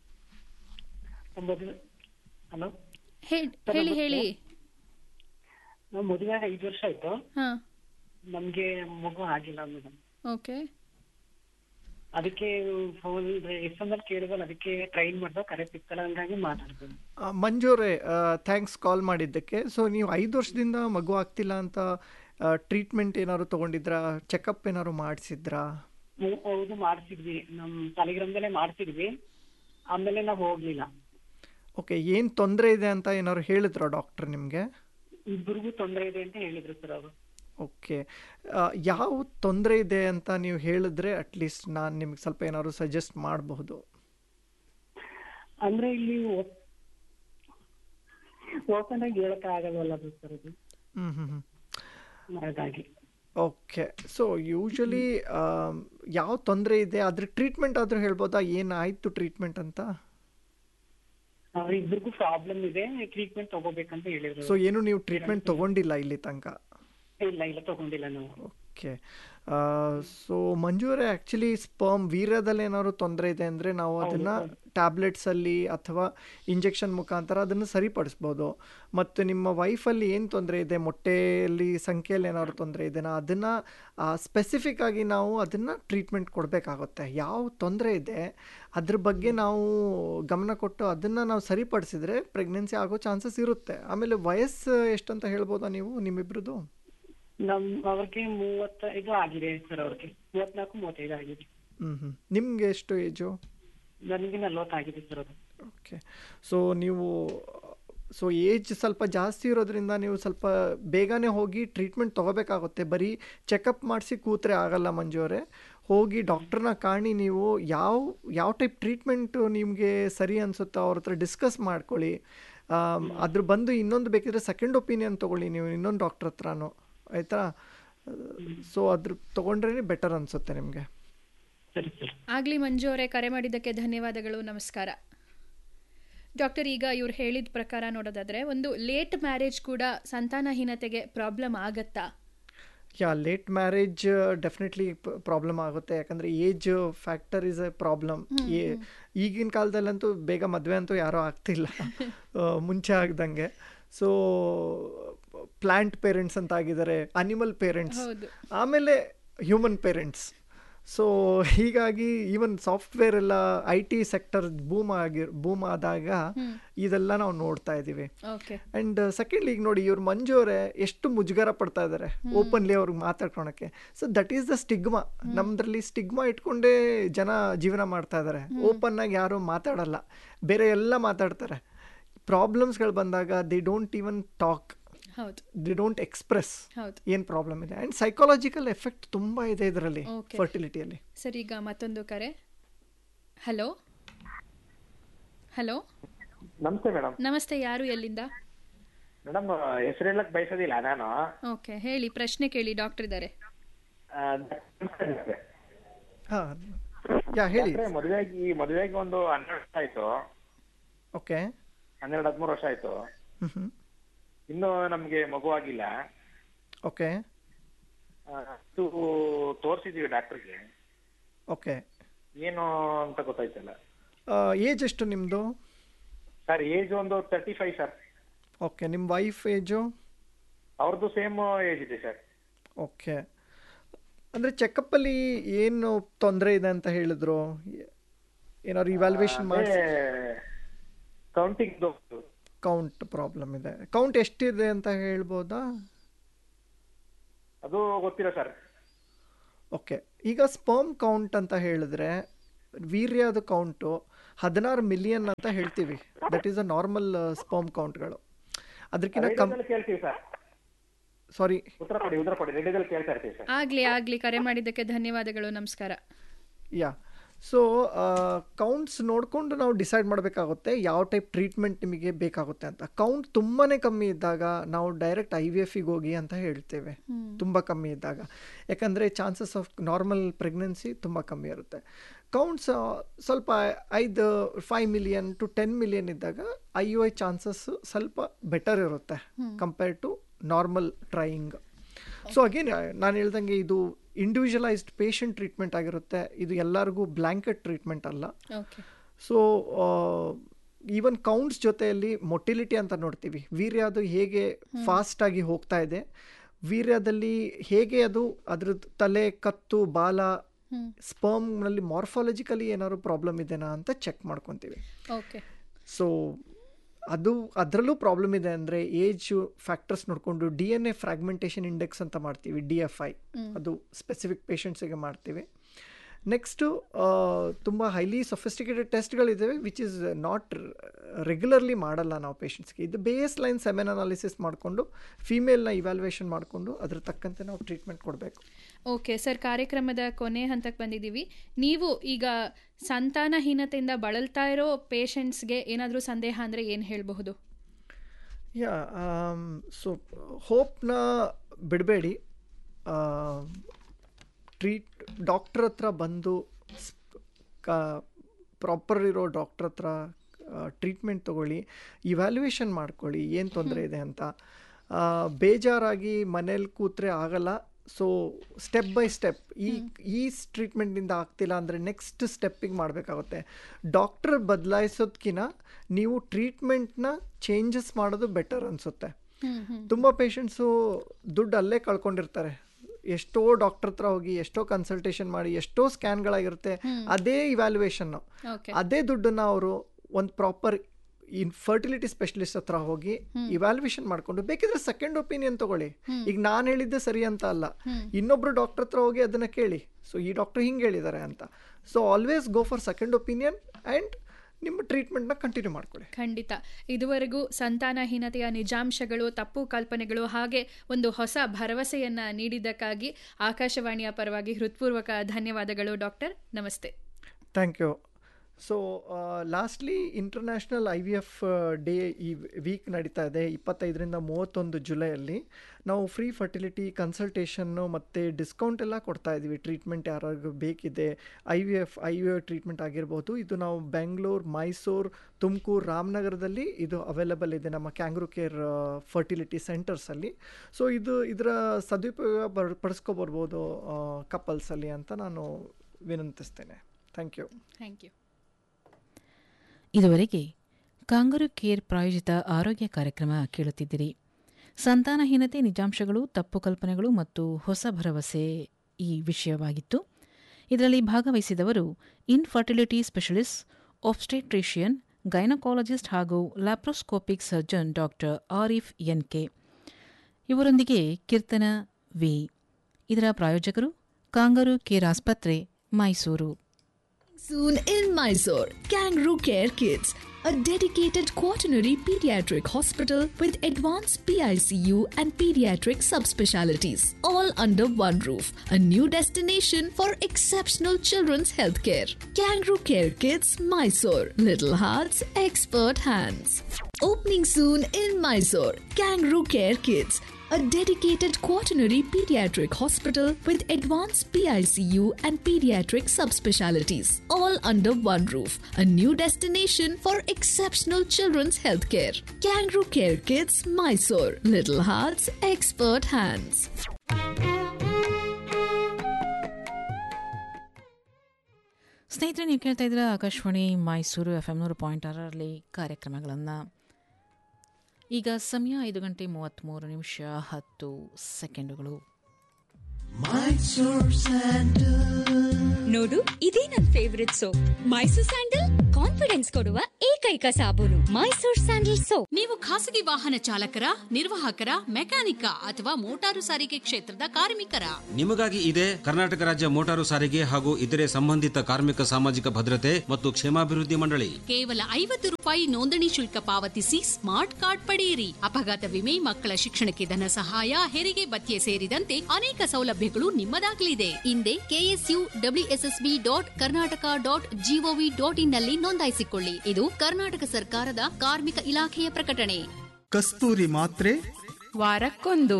ಮದುವೆ ಹಲೋ ಹೇ- ಹೇಳಿ ಹೇಳಿ ನಾವು ಮದುವೆ ಆಗಿ ಐದು ವರ್ಷ ಆಯ್ತು ಹಾಂ ನಮ್ಗೆ ಮಗು ಆಗಿಲ್ಲ ಮೇಡಮ್ ಓಕೆ ಅದಕ್ಕೆ ಫೋನ್ ಎಷ್ಟೊಂದಲ್ಲಿ ಕೇಳಿದ್ವಲ್ಲ ಅದಕ್ಕೆ ಟ್ರೈನ್ ಮಾಡ್ದೋ ಕರೆ ಸಿಗ್ತಲ್ಲ ಹಂಗಾಗಿ ಮಾತಾಡ್ತೀನಿ ಆ, ಮಂಜೂರೇ ಥ್ಯಾಂಕ್ಸ್ ಕಾಲ್ ಮಾಡಿದ್ದಕ್ಕೆ ಸೊ ನೀವು ಐದು ವರ್ಷದಿಂದ ಮಗು ಆಗ್ತಿಲ್ಲ ಅಂತ ಟ್ರೀಟ್ಮೆಂಟ್ ಏನಾದ್ರು ತೊಗೊಂಡಿದ್ರಾ ಚೆಕಪ್ ಏನಾದ್ರು ಮಾಡಿಸಿದ್ರಾ ಹ್ಮ್, ಹೌದು ಮಾಡ್ಸಿದ್ವಿ ನಮ್ ಸಾಲಿಗ್ರಾಮದಲ್ಲೇ ಮಾಡ್ಸಿದ್ವಿ ಆಮೇಲೆ ನಾವು ಹೋಗ್ಲಿಲ್ಲ ಓಕೆ ಏನು ತೊಂದರೆ ಇದೆ ಅಂತ ಏನಾದ್ರು ಹೇಳಿದ್ರಾ ಡಾಕ್ಟರ್ ನಿಮಗೆ ಇಬ್ಬರಿಗೂ ತೊಂದರೆ ಇದೆ ಅಂತ ಹೇಳಿದ್ರು ಸರ್ ಅವರು ಓಕೆ ಯಾವ ತೊಂದರೆ ಇದೆ ಅಂತ ನೀವು ಹೇಳಿದ್ರೆ ಅಟ್ಲೀಸ್ಟ್ ನಾನು ನಿಮ್ಗೆ ಸ್ವಲ್ಪ ಏನಾದ್ರು ಸಜೆಸ್ಟ್ ಮಾಡಬಹುದು ಅಂದ್ರೆ ಇಲ್ಲಿ ಓಪನ್ ಆಗಿ ಹೇಳಕ್ ಆಗಲ್ವಲ್ಲ ಅದು ಸರ್ ಅದು ಹ್ಞೂ ಹ್ಞೂ ಹ್ಞೂ ಹಾಗಾಗಿ ಓಕೆ ಸೊ ಯೂಶಲಿ ಯಾವ ತೊಂದರೆ ಇದೆ ಅದ್ರ ಟ್ರೀಟ್ಮೆಂಟ್ ಆದರೂ ಹೇಳ್ಬೋದಾ ಏನಾಯಿತು ಟ್ರೀಟ್ಮೆಂಟ್ ಅಂತ ಅವ್ರ ಇಬ್ಬರಿಗೂ ಪ್ರಾಬ್ಲಮ್ ಇದೆ ಟ್ರೀಟ್ಮೆಂಟ್ ತಗೋಬೇಕಂತ ಹೇಳಿದ್ರು ಸೊ ಏನು ನೀವು ಟ್ರೀಟ್ಮೆಂಟ್ ತೊಗೊಂಡಿಲ್ಲ ಇಲ್ಲಿ ತನಕ ಇಲ್ಲ ಇಲ್ಲ ತಗೊಂಡಿಲ್ಲ ನಾವು ಓಕೆ ಸೊ ಮಂಜೂರೇ ಆ್ಯಕ್ಚುಲಿ ಸ್ಪರ್ಮ್ ವೀರ್ಯದಲ್ಲಿ ಏನಾದ್ರು ತೊಂದರೆ ಇದೆ ಅಂದರೆ ನಾವು ಅದನ್ನು ಟ್ಯಾಬ್ಲೆಟ್ಸಲ್ಲಿ ಅಥವಾ ಇಂಜೆಕ್ಷನ್ ಮುಖಾಂತರ ಅದನ್ನು ಸರಿಪಡಿಸ್ಬೋದು ಮತ್ತು ನಿಮ್ಮ ವೈಫಲ್ಲಿ ಏನು ತೊಂದರೆ ಇದೆ ಮೊಟ್ಟೆಯಲ್ಲಿ ಸಂಖ್ಯೆಯಲ್ಲಿ ಏನಾದ್ರು ತೊಂದರೆ ಇದೆನಾ ಅದನ್ನು ಸ್ಪೆಸಿಫಿಕ್ ಆಗಿ ನಾವು ಅದನ್ನು ಟ್ರೀಟ್ಮೆಂಟ್ ಕೊಡಬೇಕಾಗುತ್ತೆ ಯಾವ ತೊಂದರೆ ಇದೆ ಅದ್ರ ಬಗ್ಗೆ ನಾವು ಗಮನ ಕೊಟ್ಟು ಅದನ್ನು ನಾವು ಸರಿಪಡಿಸಿದ್ರೆ ಪ್ರೆಗ್ನೆನ್ಸಿ ಆಗೋ ಚಾನ್ಸಸ್ ಇರುತ್ತೆ ಆಮೇಲೆ ವಯಸ್ಸು ಎಷ್ಟಂತ ಹೇಳ್ಬೋದಾ ನೀವು ನಿಮ್ಮಿಬ್ರದ್ದು ನಮ್ ಅವ್ರಿಗೆ ಮೂವತ್ತೈದು ಆಗಿದೆ ಸರ್ ಅವ್ರಿಗೆ ಮೂವತ್ನಾಲ್ಕು ಮೂವತ್ತೈದು ಆಗಿದೆ ಹ್ಞೂ ಹ್ಞೂ ನಿಮ್ಗೆ ಎಷ್ಟು ಏಜು ನನಗೆ ನಲ್ವತ್ತಾಗಿದೆ ಸರ್ ಅದು ಓಕೆ ಸೊ ನೀವು ಸೊ ಏಜ್ ಸ್ವಲ್ಪ ಜಾಸ್ತಿ ಇರೋದ್ರಿಂದ ನೀವು ಸ್ವಲ್ಪ ಬೇಗನೆ ಹೋಗಿ ಟ್ರೀಟ್ಮೆಂಟ್ ತೊಗೋಬೇಕಾಗುತ್ತೆ ಬರೀ ಚೆಕಪ್ ಮಾಡಿಸಿ ಕೂತ್ರೆ ಆಗಲ್ಲ ಮಂಜು ಅವರೇ ಹೋಗಿ ಡಾಕ್ಟ್ರನ್ನ ಕಾಣಿ ನೀವು ಯಾವ ಯಾವ ಟೈಪ್ ಟ್ರೀಟ್ಮೆಂಟು ನಿಮಗೆ ಸರಿ ಅನಿಸುತ್ತೋ ಅವ್ರ ಹತ್ರ ಡಿಸ್ಕಸ್ ಮಾಡ್ಕೊಳ್ಳಿ ಆಮ್, ಅದ್ರ ಬಂದು ಇನ್ನೊಂದು ಬೇಕಿದ್ರೆ ಸೆಕೆಂಡ್ ಒಪಿನಿಯನ್ ತೊಗೊಳ್ಳಿ ನೀವು ಇನ್ನೊಂದು ಡಾಕ್ಟ್ರ್ ಹತ್ರನೂ ಆಯಿತಾ ಸೊ ಅದ್ರ ತೊಗೊಂಡ್ರೇ ಬೆಟರ್ ಅನಿಸುತ್ತೆ ನಿಮಗೆ ಸರಿ ಸರ್ ಆಗ್ಲಿ ಮಂಜು ಅವರೇ ಕರೆ ಮಾಡಿದ್ದಕ್ಕೆ ಧನ್ಯವಾದಗಳು ನಮಸ್ಕಾರ ಡಾಕ್ಟರ್ ಈಗ ಇವ್ರು ಹೇಳಿದ ಪ್ರಕಾರ ನೋಡೋದಾದ್ರೆ ಒಂದು ಲೇಟ್ ಮ್ಯಾರೇಜ್ ಕೂಡ ಸಂತಾನಹೀನತೆಗೆ ಪ್ರಾಬ್ಲಮ್ ಆಗತ್ತಾ yeah late marriage definitely problem ಆಗುತ್ತೆ ಯಾಕಂದರೆ age factor is a problem ಈಗಿನ ಕಾಲದಲ್ಲಂತೂ ಬೇಗ ಮದುವೆ ಅಂತೂ ಯಾರೂ ಆಗ್ತಿಲ್ಲ ಆ, ಮುಂಚೆ ಆಗ್ದಂಗೆ ಸೊ ಪ್ಲ್ಯಾಂಟ್ ಪೇರೆಂಟ್ಸ್ ಅಂತ ಆಗಿದ್ದಾರೆ ಅನಿಮಲ್ ಪೇರೆಂಟ್ಸ್ ಹೌದು ಆಮೇಲೆ ಹ್ಯೂಮನ್ ಪೇರೆಂಟ್ಸ್ ಸೊ ಹೀಗಾಗಿ ಈವನ್ ಸಾಫ್ಟ್ವೇರ್ ಎಲ್ಲ ಐ ಟಿ ಸೆಕ್ಟರ್ ಬೂಮ್ ಆಗಿ ಬೂಮ್ ಆದಾಗ ಇದೆಲ್ಲ ನಾವು ನೋಡ್ತಾ ಇದ್ದೀವಿ ಓಕೆ ಅಂಡ್ ಸೆಕೆಂಡ್ಲಿ ಈಗ ನೋಡಿ ಇವ್ರು ಮಂಜು ಅವರೇ ಎಷ್ಟು ಮುಜುಗರ ಪಡ್ತಾ ಇದ್ದಾರೆ ಓಪನ್ಲಿ ಅವ್ರಿಗೆ ಮಾತಾಡ್ಕೊಳಕ್ಕೆ so that is the stigma ನಮ್ದ್ರಲ್ಲಿ ಸ್ಟಿಗ್ಮಾ ಇಟ್ಕೊಂಡೇ ಜನ ಜೀವನ ಮಾಡ್ತಾ ಇದ್ದಾರೆ ಓಪನ್ ಆಗಿ ಯಾರು ಮಾತಾಡಲ್ಲ ಬೇರೆ ಎಲ್ಲ ಮಾತಾಡ್ತಾರೆ ಪ್ರಾಬ್ಲಮ್ಸ್ಗಳು ಬಂದಾಗ ದಿ ಡೋಂಟ್ ಈವನ್ ಟಾಕ್ ಹೌದು ದಿ ಡೋಂಟ್ ಎಕ್ಸ್ಪ್ರೆಸ್ ಹೌದು ಏನು ಪ್ರಾಬ್ಲಮ್ ಇದೆ ಆ್ಯಂಡ್ ಸೈಕಾಲಜಿಕಲ್ ಎಫೆಕ್ಟ್ ತುಂಬ ಇದೆ ಇದರಲ್ಲಿ Okay. ಫರ್ಟಿಲಿಟಿಯಲ್ಲಿ ಸರ್ ಈಗ ಮತ್ತೊಂದು ಕರೆ ಹಲೋ ಹಲೋ ನಮಸ್ತೆ ಮೇಡಮ್ ನಮಸ್ತೆ ಯಾರು ಎಲ್ಲಿಂದ ಮೇಡಮ್ ಹೆಸರು ಹೇಳಕ್ ಬಯಸೋದಿಲ್ಲ ನಾನು ಓಕೆ ಹೇಳಿ ಪ್ರಶ್ನೆ ಕೇಳಿ ಡಾಕ್ಟರ್ ಇದ್ದಾರೆ ಆ, ಡಾಕ್ಟ್ರೇ, ಹಾ ಯಾ ಹೇಳಿ ಮದುವೆಯಾಗಿ ಮದುವೆಯಾಗಿ ಒಂದು ಹನ್ನೆರಡು ವರ್ಷ ಆಯ್ತು ಓಕೆ ಹನ್ನೆರಡು ಹದಿಮೂರು ವರ್ಷ ಆಯ್ತು ಹ್ಮ್ ಹ್ಮ್ ಇನ್ನು ನಮ್ಗೆ ಮಗು ಆಗಿಲ್ಲ ಓಕೆ ಆ, ಇದು ತೋರಿಸಿದೀವಿ ಡಾಕ್ಟರ್ಗೆ ಓಕೆ ಏನು ಅಂತ ಗೊತ್ತಾಯ್ತಲ್ಲ ಏಜ್ ಎಷ್ಟು ನಿಮ್ಮದು ಸರ್ ಏಜ್ ಒಂದು ತರ್ಟಿ ಫೈವ್ ಸರ್ ಓಕೆ ನಿಮ್ಮ ವೈಫ್ ಏಜು ಅವ್ರದ್ದು ಸೇಮ್ ಏಜ್ ಇದೆ ಸರ್ ಓಕೆ ಅಂದರೆ ಚೆಕಪ್ಪಲ್ಲಿ ಏನು ತೊಂದರೆ ಇದೆ ಅಂತ ಹೇಳಿದ್ರು ಏನಾದ್ರು ಇವ್ಯಾಲ್ಯೂಯೇಷನ್ ಮಾಡಿ ಕೌಂಟಿಂಗ್ ಕೌಂಟ್ ಪ್ರಾಬ್ಲಮ್ ಇದೆ ಕೌಂಟ್ ಎಷ್ಟಿದೆ ಅಂತ ಹೇಳ್ಬೋದಾ ಅದು ಗೊತ್ತಿಲ್ಲ ಸರ್ ಓಕೆ ಈಗ ಸ್ಪರ್ಮ್ ಕೌಂಟ್ ಅಂತ ಹೇಳಿದ್ರೆ ವೀರ್ಯದ ಕೌಂಟು ಹದಿನಾರು ಮಿಲಿಯನ್ ಅಂತ ಹೇಳ್ತೀವಿ that is a normal sperm ಕೌಂಟ್ಗಳು ಅದಕ್ಕಿಂತ ಕಮ್ ರೇಡಿಯೋದಲ್ಲಿ ಕೇಳ್ತೀವಿ ಸರ್ ಸಾರಿ ಉತ್ತರ ಕೊಡಿ ಉತ್ತರ ಕೊಡಿ ರೇಡಿಯೋದಲ್ಲಿ ಕೇಳ್ತಾ ಇರ್ತೀವಿ ಸರ್ ಆಗ್ಲಿ ಆಗ್ಲಿ ಕರೆ ಮಾಡಿದ್ದಕ್ಕೆ ಧನ್ಯವಾದಗಳು ನಮಸ್ಕಾರ ಯಾ ಸೊ ಕೌಂಟ್ಸ್ ನೋಡಿಕೊಂಡು ನಾವು ಡಿಸೈಡ್ ಮಾಡಬೇಕಾಗುತ್ತೆ ಯಾವ ಟೈಪ್ ಟ್ರೀಟ್ಮೆಂಟ್ ನಿಮಗೆ ಬೇಕಾಗುತ್ತೆ ಅಂತ ಕೌಂಟ್ ತುಂಬಾ ಕಮ್ಮಿ ಇದ್ದಾಗ ನಾವು ಡೈರೆಕ್ಟ್ ಐ ವಿ ಎಫಿಗೆ ಹೋಗಿ ಅಂತ ಹೇಳ್ತೇವೆ ತುಂಬ ಕಮ್ಮಿ ಇದ್ದಾಗ ಯಾಕಂದರೆ ಚಾನ್ಸಸ್ ಆಫ್ ನಾರ್ಮಲ್ ಪ್ರೆಗ್ನೆನ್ಸಿ ತುಂಬ ಕಮ್ಮಿ ಇರುತ್ತೆ ಕೌಂಟ್ಸ್ ಸ್ವಲ್ಪ ಐದು five million to ten million ಇದ್ದಾಗ ಐ ಯು ಐ ಚಾನ್ಸಸ್ ಸ್ವಲ್ಪ ಬೆಟರ್ ಇರುತ್ತೆ compare to normal trying so again ನಾನು ಹೇಳ್ದಂಗೆ ಇದು ಇಂಡಿವಿಜುವಲೈಸ್ಡ್ ಪೇಷಂಟ್ ಟ್ರೀಟ್ಮೆಂಟ್ ಆಗಿರುತ್ತೆ ಇದು ಎಲ್ಲರಿಗೂ ಬ್ಲ್ಯಾಂಕೆಟ್ ಟ್ರೀಟ್ಮೆಂಟ್ ಅಲ್ಲ ಓಕೆ ಸೊ ಈವನ್ ಕೌಂಟ್ಸ್ ಜೊತೆಯಲ್ಲಿ ಮೊಟಿಲಿಟಿ ಅಂತ ನೋಡ್ತೀವಿ ವೀರ್ಯ ಅದು ಹೇಗೆ ಫಾಸ್ಟಾಗಿ ಹೋಗ್ತಾ ಇದೆ ವೀರ್ಯದಲ್ಲಿ ಹೇಗೆ ಅದು ಅದ್ರದ್ದು ತಲೆ ಕತ್ತು ಬಾಲ ಸ್ಪರ್ಮ್ನಲ್ಲಿ ಮಾರ್ಫಾಲಜಿಕಲಿ ಏನಾದ್ರು ಪ್ರಾಬ್ಲಮ್ ಇದೆನಾ ಅಂತ ಚೆಕ್ ಮಾಡ್ಕೊತೀವಿ ಓಕೆ ಸೊ ಅದು ಅದರಲ್ಲೂ ಪ್ರಾಬ್ಲಮ್ ಇದೆ ಅಂದರೆ ಏಜ್ ಫ್ಯಾಕ್ಟರ್ಸ್ ನೋಡಿಕೊಂಡು D N A fragmentation index ಅಂತ ಮಾಡ್ತೀವಿ ಡಿ ಎಫ್ ಐ ಅದು ಸ್ಪೆಸಿಫಿಕ್ ಪೇಷಂಟ್ಸಿಗೆ ಮಾಡ್ತೀವಿ ನೆಕ್ಸ್ಟು ತುಂಬ ಹೈಲಿ ಸೊಫಿಸ್ಟಿಕೇಟೆಡ್ ಟೆಸ್ಟ್ಗಳಿದ್ದಾವೆ ವಿಚ್ ಇಸ್ ನಾಟ್ ರೆಗ್ಯುಲರ್ಲಿ ಮಾಡಲ್ಲ ನಾವು ಪೇಷಂಟ್ಸ್ಗೆ ಇದು ಬೇಸ್ ಲೈನ್ ಸೆಮೆನ್ ಅನಾಲಿಸಿಸ್ ಮಾಡಿಕೊಂಡು ಫೀಮೇಲ್ನ ಇವ್ಯಾಲ್ಯೂಯೇಷನ್ ಮಾಡಿಕೊಂಡು ಅದ್ರ ತಕ್ಕಂತೆ ನಾವು ಟ್ರೀಟ್ಮೆಂಟ್ ಕೊಡಬೇಕು ಓಕೆ ಸರ್ ಕಾರ್ಯಕ್ರಮದ ಕೊನೆ ಹಂತಕ್ಕೆ ಬಂದಿದ್ದೀವಿ ನೀವು ಈಗ ಸಂತಾನಹೀನತೆಯಿಂದ ಬಳಲ್ತಾ ಇರೋ ಪೇಷಂಟ್ಸ್ಗೆ ಏನಾದರೂ ಸಂದೇಹ ಅಂದರೆ ಏನು ಹೇಳಬಹುದು ಯಾ ಸೊ ಹೋಪ್ನ ಬಿಡಬೇಡಿ ಟ್ರೀಟ್ ಡಾಕ್ಟ್ರ್ ಹತ್ರ ಬಂದು ಪ್ರಾಪರ್ ಇರೋ ಡಾಕ್ಟ್ರ್ ಹತ್ರ ಟ್ರೀಟ್ಮೆಂಟ್ ತೊಗೊಳ್ಳಿ ಇವ್ಯಾಲ್ಯೂಯೇಷನ್ ಮಾಡ್ಕೊಳ್ಳಿ ಏನು ತೊಂದರೆ ಇದೆ ಅಂತ ಆ, ಬೇಜಾರಾಗಿ ಮನೇಲಿ ಕೂತ್ರೆ ಆಗಲ್ಲ ಸೊ ಸ್ಟೆಪ್ ಬೈ ಸ್ಟೆಪ್ ಈ ಈ ಟ್ರೀಟ್ಮೆಂಟಿಂದ ಆಗ್ತಿಲ್ಲ ಅಂದರೆ ನೆಕ್ಸ್ಟ್ ಸ್ಟೆಪ್ಪಿಗೆ ಮಾಡಬೇಕಾಗುತ್ತೆ ಡಾಕ್ಟರ್ ಬದಲಾಯಿಸೋದ್ಕಿಂತ ನೀವು ಟ್ರೀಟ್ಮೆಂಟ್ನ ಚೇಂಜಸ್ ಮಾಡೋದು ಬೆಟರ್ ಅನಿಸುತ್ತೆ ತುಂಬ ಪೇಷಂಟ್ಸು ದುಡ್ಡು ಅಲ್ಲೇ ಕಳ್ಕೊಂಡಿರ್ತಾರೆ ಎಷ್ಟೋ ಡಾಕ್ಟರ್ ಹತ್ರ ಹೋಗಿ ಎಷ್ಟೋ ಕನ್ಸಲ್ಟೇಷನ್ ಮಾಡಿ ಎಷ್ಟೋ ಸ್ಕ್ಯಾನ್ಗಳಾಗಿರುತ್ತೆ ಅದೇ ಇವ್ಯಾಲ್ಯೂಯೇಷನ್ನು ಓಕೆ ಅದೇ ದುಡ್ಡನ್ನ ಅವರು ಒಂದು ಪ್ರಾಪರ್ ಇನ್ ಫರ್ಟಿಲಿಟಿ ಸ್ಪೆಷಲಿಸ್ಟ್ ಹತ್ರ ಹೋಗಿ ಇವ್ಯಾಲ್ಯೂಯೇಷನ್ ಮಾಡ್ಕೊಂಡು ಬೇಕಿದ್ರೆ ಸೆಕೆಂಡ್ ಒಪಿನಿಯನ್ ತಗೊಳ್ಳಿ ಈಗ ನಾನು ಹೇಳಿದ್ದೆ ಸರಿ ಅಂತ ಅಲ್ಲ ಇನ್ನೊಬ್ರು ಡಾಕ್ಟರ್ ಹತ್ರ ಹೋಗಿ ಅದನ್ನ ಕೇಳಿ ಸೊ ಈ ಡಾಕ್ಟರ್ ಹಿಂಗೆ ಹೇಳಿದ್ದಾರೆ ಅಂತ so always go for second opinion and ನಿಮ್ಮ ಟ್ರೀಟ್ಮೆಂಟ್ನ ಕಂಟಿನ್ಯೂ ಮಾಡ್ಕೊಳ್ಳಿ ಖಂಡಿತ ಇದುವರೆಗೂ ಸಂತಾನಹೀನತೆಯ ನಿಜಾಂಶಗಳು ತಪ್ಪು ಕಲ್ಪನೆಗಳು ಹಾಗೆ ಒಂದು ಹೊಸ ಭರವಸೆಯನ್ನ ನೀಡಿದ್ದಕ್ಕಾಗಿ ಆಕಾಶವಾಣಿಯ ಪರವಾಗಿ ಹೃತ್ಪೂರ್ವಕ ಧನ್ಯವಾದಗಳು ಡಾಕ್ಟರ್ ನಮಸ್ತೆ thank you so lastly international I V F day ಈ ವೀಕ್ ನಡೀತಾ ಇದೆ ಇಪ್ಪತ್ತೈದರಿಂದ ಮೂವತ್ತೊಂದು ಜುಲೈಯಲ್ಲಿ ನಾವು ಫ್ರೀ ಫರ್ಟಿಲಿಟಿ ಕನ್ಸಲ್ಟೇಷನ್ನು ಮತ್ತು ಡಿಸ್ಕೌಂಟ್ ಎಲ್ಲ ಕೊಡ್ತಾ ಇದ್ದೀವಿ ಟ್ರೀಟ್ಮೆಂಟ್ ಯಾರಿಗೂ ಬೇಕಿದೆ I V F I V F treatment ಆಗಿರ್ಬೋದು ಇದು ನಾವು ಬೆಂಗಳೂರು ಮೈಸೂರು ತುಮಕೂರು ರಾಮನಗರದಲ್ಲಿ ಇದು ಅವೈಲಬಲ್ ಇದೆ ನಮ್ಮ ಕ್ಯಾಂಗ್ರೂ ಕೇರ್ ಫರ್ಟಿಲಿಟಿ ಸೆಂಟರ್ಸಲ್ಲಿ ಸೊ ಇದು ಇದರ ಸದುಪಯೋಗ ಬರ್ ಪಡಿಸ್ಕೊಬರ್ಬೋದು ಕಪಲ್ಸಲ್ಲಿ ಅಂತ ನಾನು ವಿನಂತಿಸ್ತೇನೆ ಥ್ಯಾಂಕ್ ಯು ಥ್ಯಾಂಕ್ ಯು ಇದುವರೆಗೆ ಕಾಂಗರು ಕೇರ್ ಪ್ರಾಯೋಜಿತ ಆರೋಗ್ಯ ಕಾರ್ಯಕ್ರಮ ಕೇಳುತ್ತಿದ್ದಿರಿ ಸಂತಾನಹೀನತೆ ನಿಜಾಂಶಗಳು ತಪ್ಪು ಕಲ್ಪನೆಗಳು ಮತ್ತು ಹೊಸ ಭರವಸೆ ಈ ವಿಷಯವಾಗಿತ್ತು ಇದರಲ್ಲಿ ಭಾಗವಹಿಸಿದವರು ಇನ್ಫರ್ಟಿಲಿಟಿ ಸ್ಪೆಷಲಿಸ್ಟ್ ಒಬ್ಸ್ಟೆಟ್ರಿಷಿಯನ್ ಗೈನಕಾಲಜಿಸ್ಟ್ ಹಾಗೂ laparoscopic surgeon doctor Arif N K ಇವರೊಂದಿಗೆ ಕೀರ್ತನ ವಿ ಇದರ ಪ್ರಾಯೋಜಕರು ಕಾಂಗರು ಕೇರ್ ಆಸ್ಪತ್ರೆ Mysuru Soon in Mysore, Kangaroo Care Kids, a dedicated quaternary pediatric hospital with advanced PICU and pediatric subspecialties, all under one roof. A new destination for exceptional children's healthcare. Kangaroo Care Kids, Mysore. Little hearts, expert hands. Opening soon in Mysore, Kangaroo Care Kids a dedicated quaternary pediatric hospital with advanced PICU and pediatric subspecialties, all under one roof. A new destination for exceptional children's healthcare. Kangaroo Care Kids, Mysore. Little hearts, expert hands. ಸ್ನೇಹಿತರೆ ನೀವು ಕೇಳ್ತಾ ಇದ್ದೀರಾ ಆಕಾಶವಾಣಿ ಮೈಸೂರು ಎಫ್ ಎಮ್ ನೂರು ಪಾಯಿಂಟ್ ಆರರಲ್ಲಿ ಕಾರ್ಯಕ್ರಮಗಳನ್ನು ಈಗ ಸಮಯ ಐದು ಗಂಟೆ ಮೂವತ್ತ್ಮೂರು ನಿಮಿಷ ಹತ್ತು ಸೆಕೆಂಡುಗಳು ನೋಡು ಇದೇ ನನ್ favourite soap Mysore sandal confidence ಕೊಡುವ ಏಕೈಕ ಸಾಬೂನು ಮೈಸೂರ್ ಸ್ಯಾಂಡಲ್ ಸೋಪ್ ನೀವು ಖಾಸಗಿ ವಾಹನ ಚಾಲಕರ ನಿರ್ವಾಹಕರ ಮೆಕ್ಯಾನಿಕ ಅಥವಾ ಮೋಟಾರು ಸಾರಿಗೆ ಕ್ಷೇತ್ರದ ಕಾರ್ಮಿಕರ ನಿಮಗಾಗಿ ಇದೆ ಕರ್ನಾಟಕ ರಾಜ್ಯ ಮೋಟಾರು ಸಾರಿಗೆ ಹಾಗೂ ಇತರೆ ಸಂಬಂಧಿತ ಕಾರ್ಮಿಕ ಸಾಮಾಜಿಕ ಭದ್ರತೆ ಮತ್ತು ಕ್ಷೇಮಾಭಿವೃದ್ಧಿ ಮಂಡಳಿ ಕೇವಲ ಐವತ್ತು ರೂಪಾಯಿ ನೋಂದಣಿ ಶುಲ್ಕ ಪಾವತಿಸಿ ಸ್ಮಾರ್ಟ್ ಕಾರ್ಡ್ ಪಡೆಯಿರಿ ಅಪಘಾತ ವಿಮೆ ಮಕ್ಕಳ ಶಿಕ್ಷಣಕ್ಕೆ ಧನ ಸಹಾಯ ಹೆರಿಗೆ ಭತ್ಯೆ ಸೇರಿದಂತೆ ಅನೇಕ ಸೌಲಭ್ಯಗಳು ನಿಮ್ಮದಾಗಲಿದೆ ಹಿಂದೆ KSU WSSB dot Karnataka dot GOV dot in ನಲ್ಲಿ ನೋಂದಾಯಿಸಿಕೊಳ್ಳಿ ಇದು ಕರ್ನಾಟಕ ಸರ್ಕಾರದ ಕಾರ್ಮಿಕ ಇಲಾಖೆಯ ಪ್ರಕಟಣೆ ಕಸ್ತೂರಿ ಮಾತ್ರೆ ವಾರಕ್ಕೊಂದು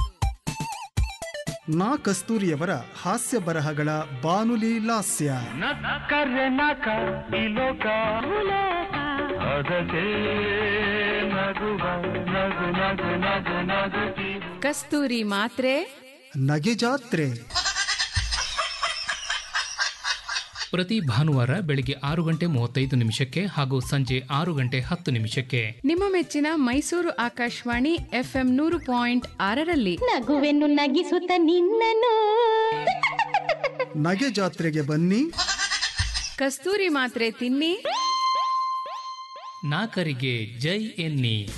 ನಾ ಕಸ್ತೂರಿಯವರ ಹಾಸ್ಯ ಬರಹಗಳ ಬಾನುಲಿ ಲಾಸ್ಯ ಕಸ್ತೂರಿ ಮಾತ್ರೆ ನಗೆ ಜಾತ್ರೆ ಪ್ರತಿ ಭಾನುವಾರ ಬೆಳಿಗ್ಗೆ ಆರು ಗಂಟೆ ಮೂವತ್ತೈದು ನಿಮಿಷಕ್ಕೆ ಹಾಗೂ ಸಂಜೆ ಆರು ಗಂಟೆ ಹತ್ತು ನಿಮಿಷಕ್ಕೆ ನಿಮ್ಮ ಮೆಚ್ಚಿನ ಮೈಸೂರು ಆಕಾಶವಾಣಿ ಎಫ್ಎಂ ನೂರು ಪಾಯಿಂಟ್ ಆರರಲ್ಲಿ ನಗುವೆನ್ನು ನಗಿಸುತ್ತ ನಿನ್ನನು ನಗೆ ಜಾತ್ರೆಗೆ ಬನ್ನಿ ಕಸ್ತೂರಿ ಮಾತ್ರೆ ತಿನ್ನಿ ನಾಕರಿಗೆ ಜೈ ಎನ್ನಿ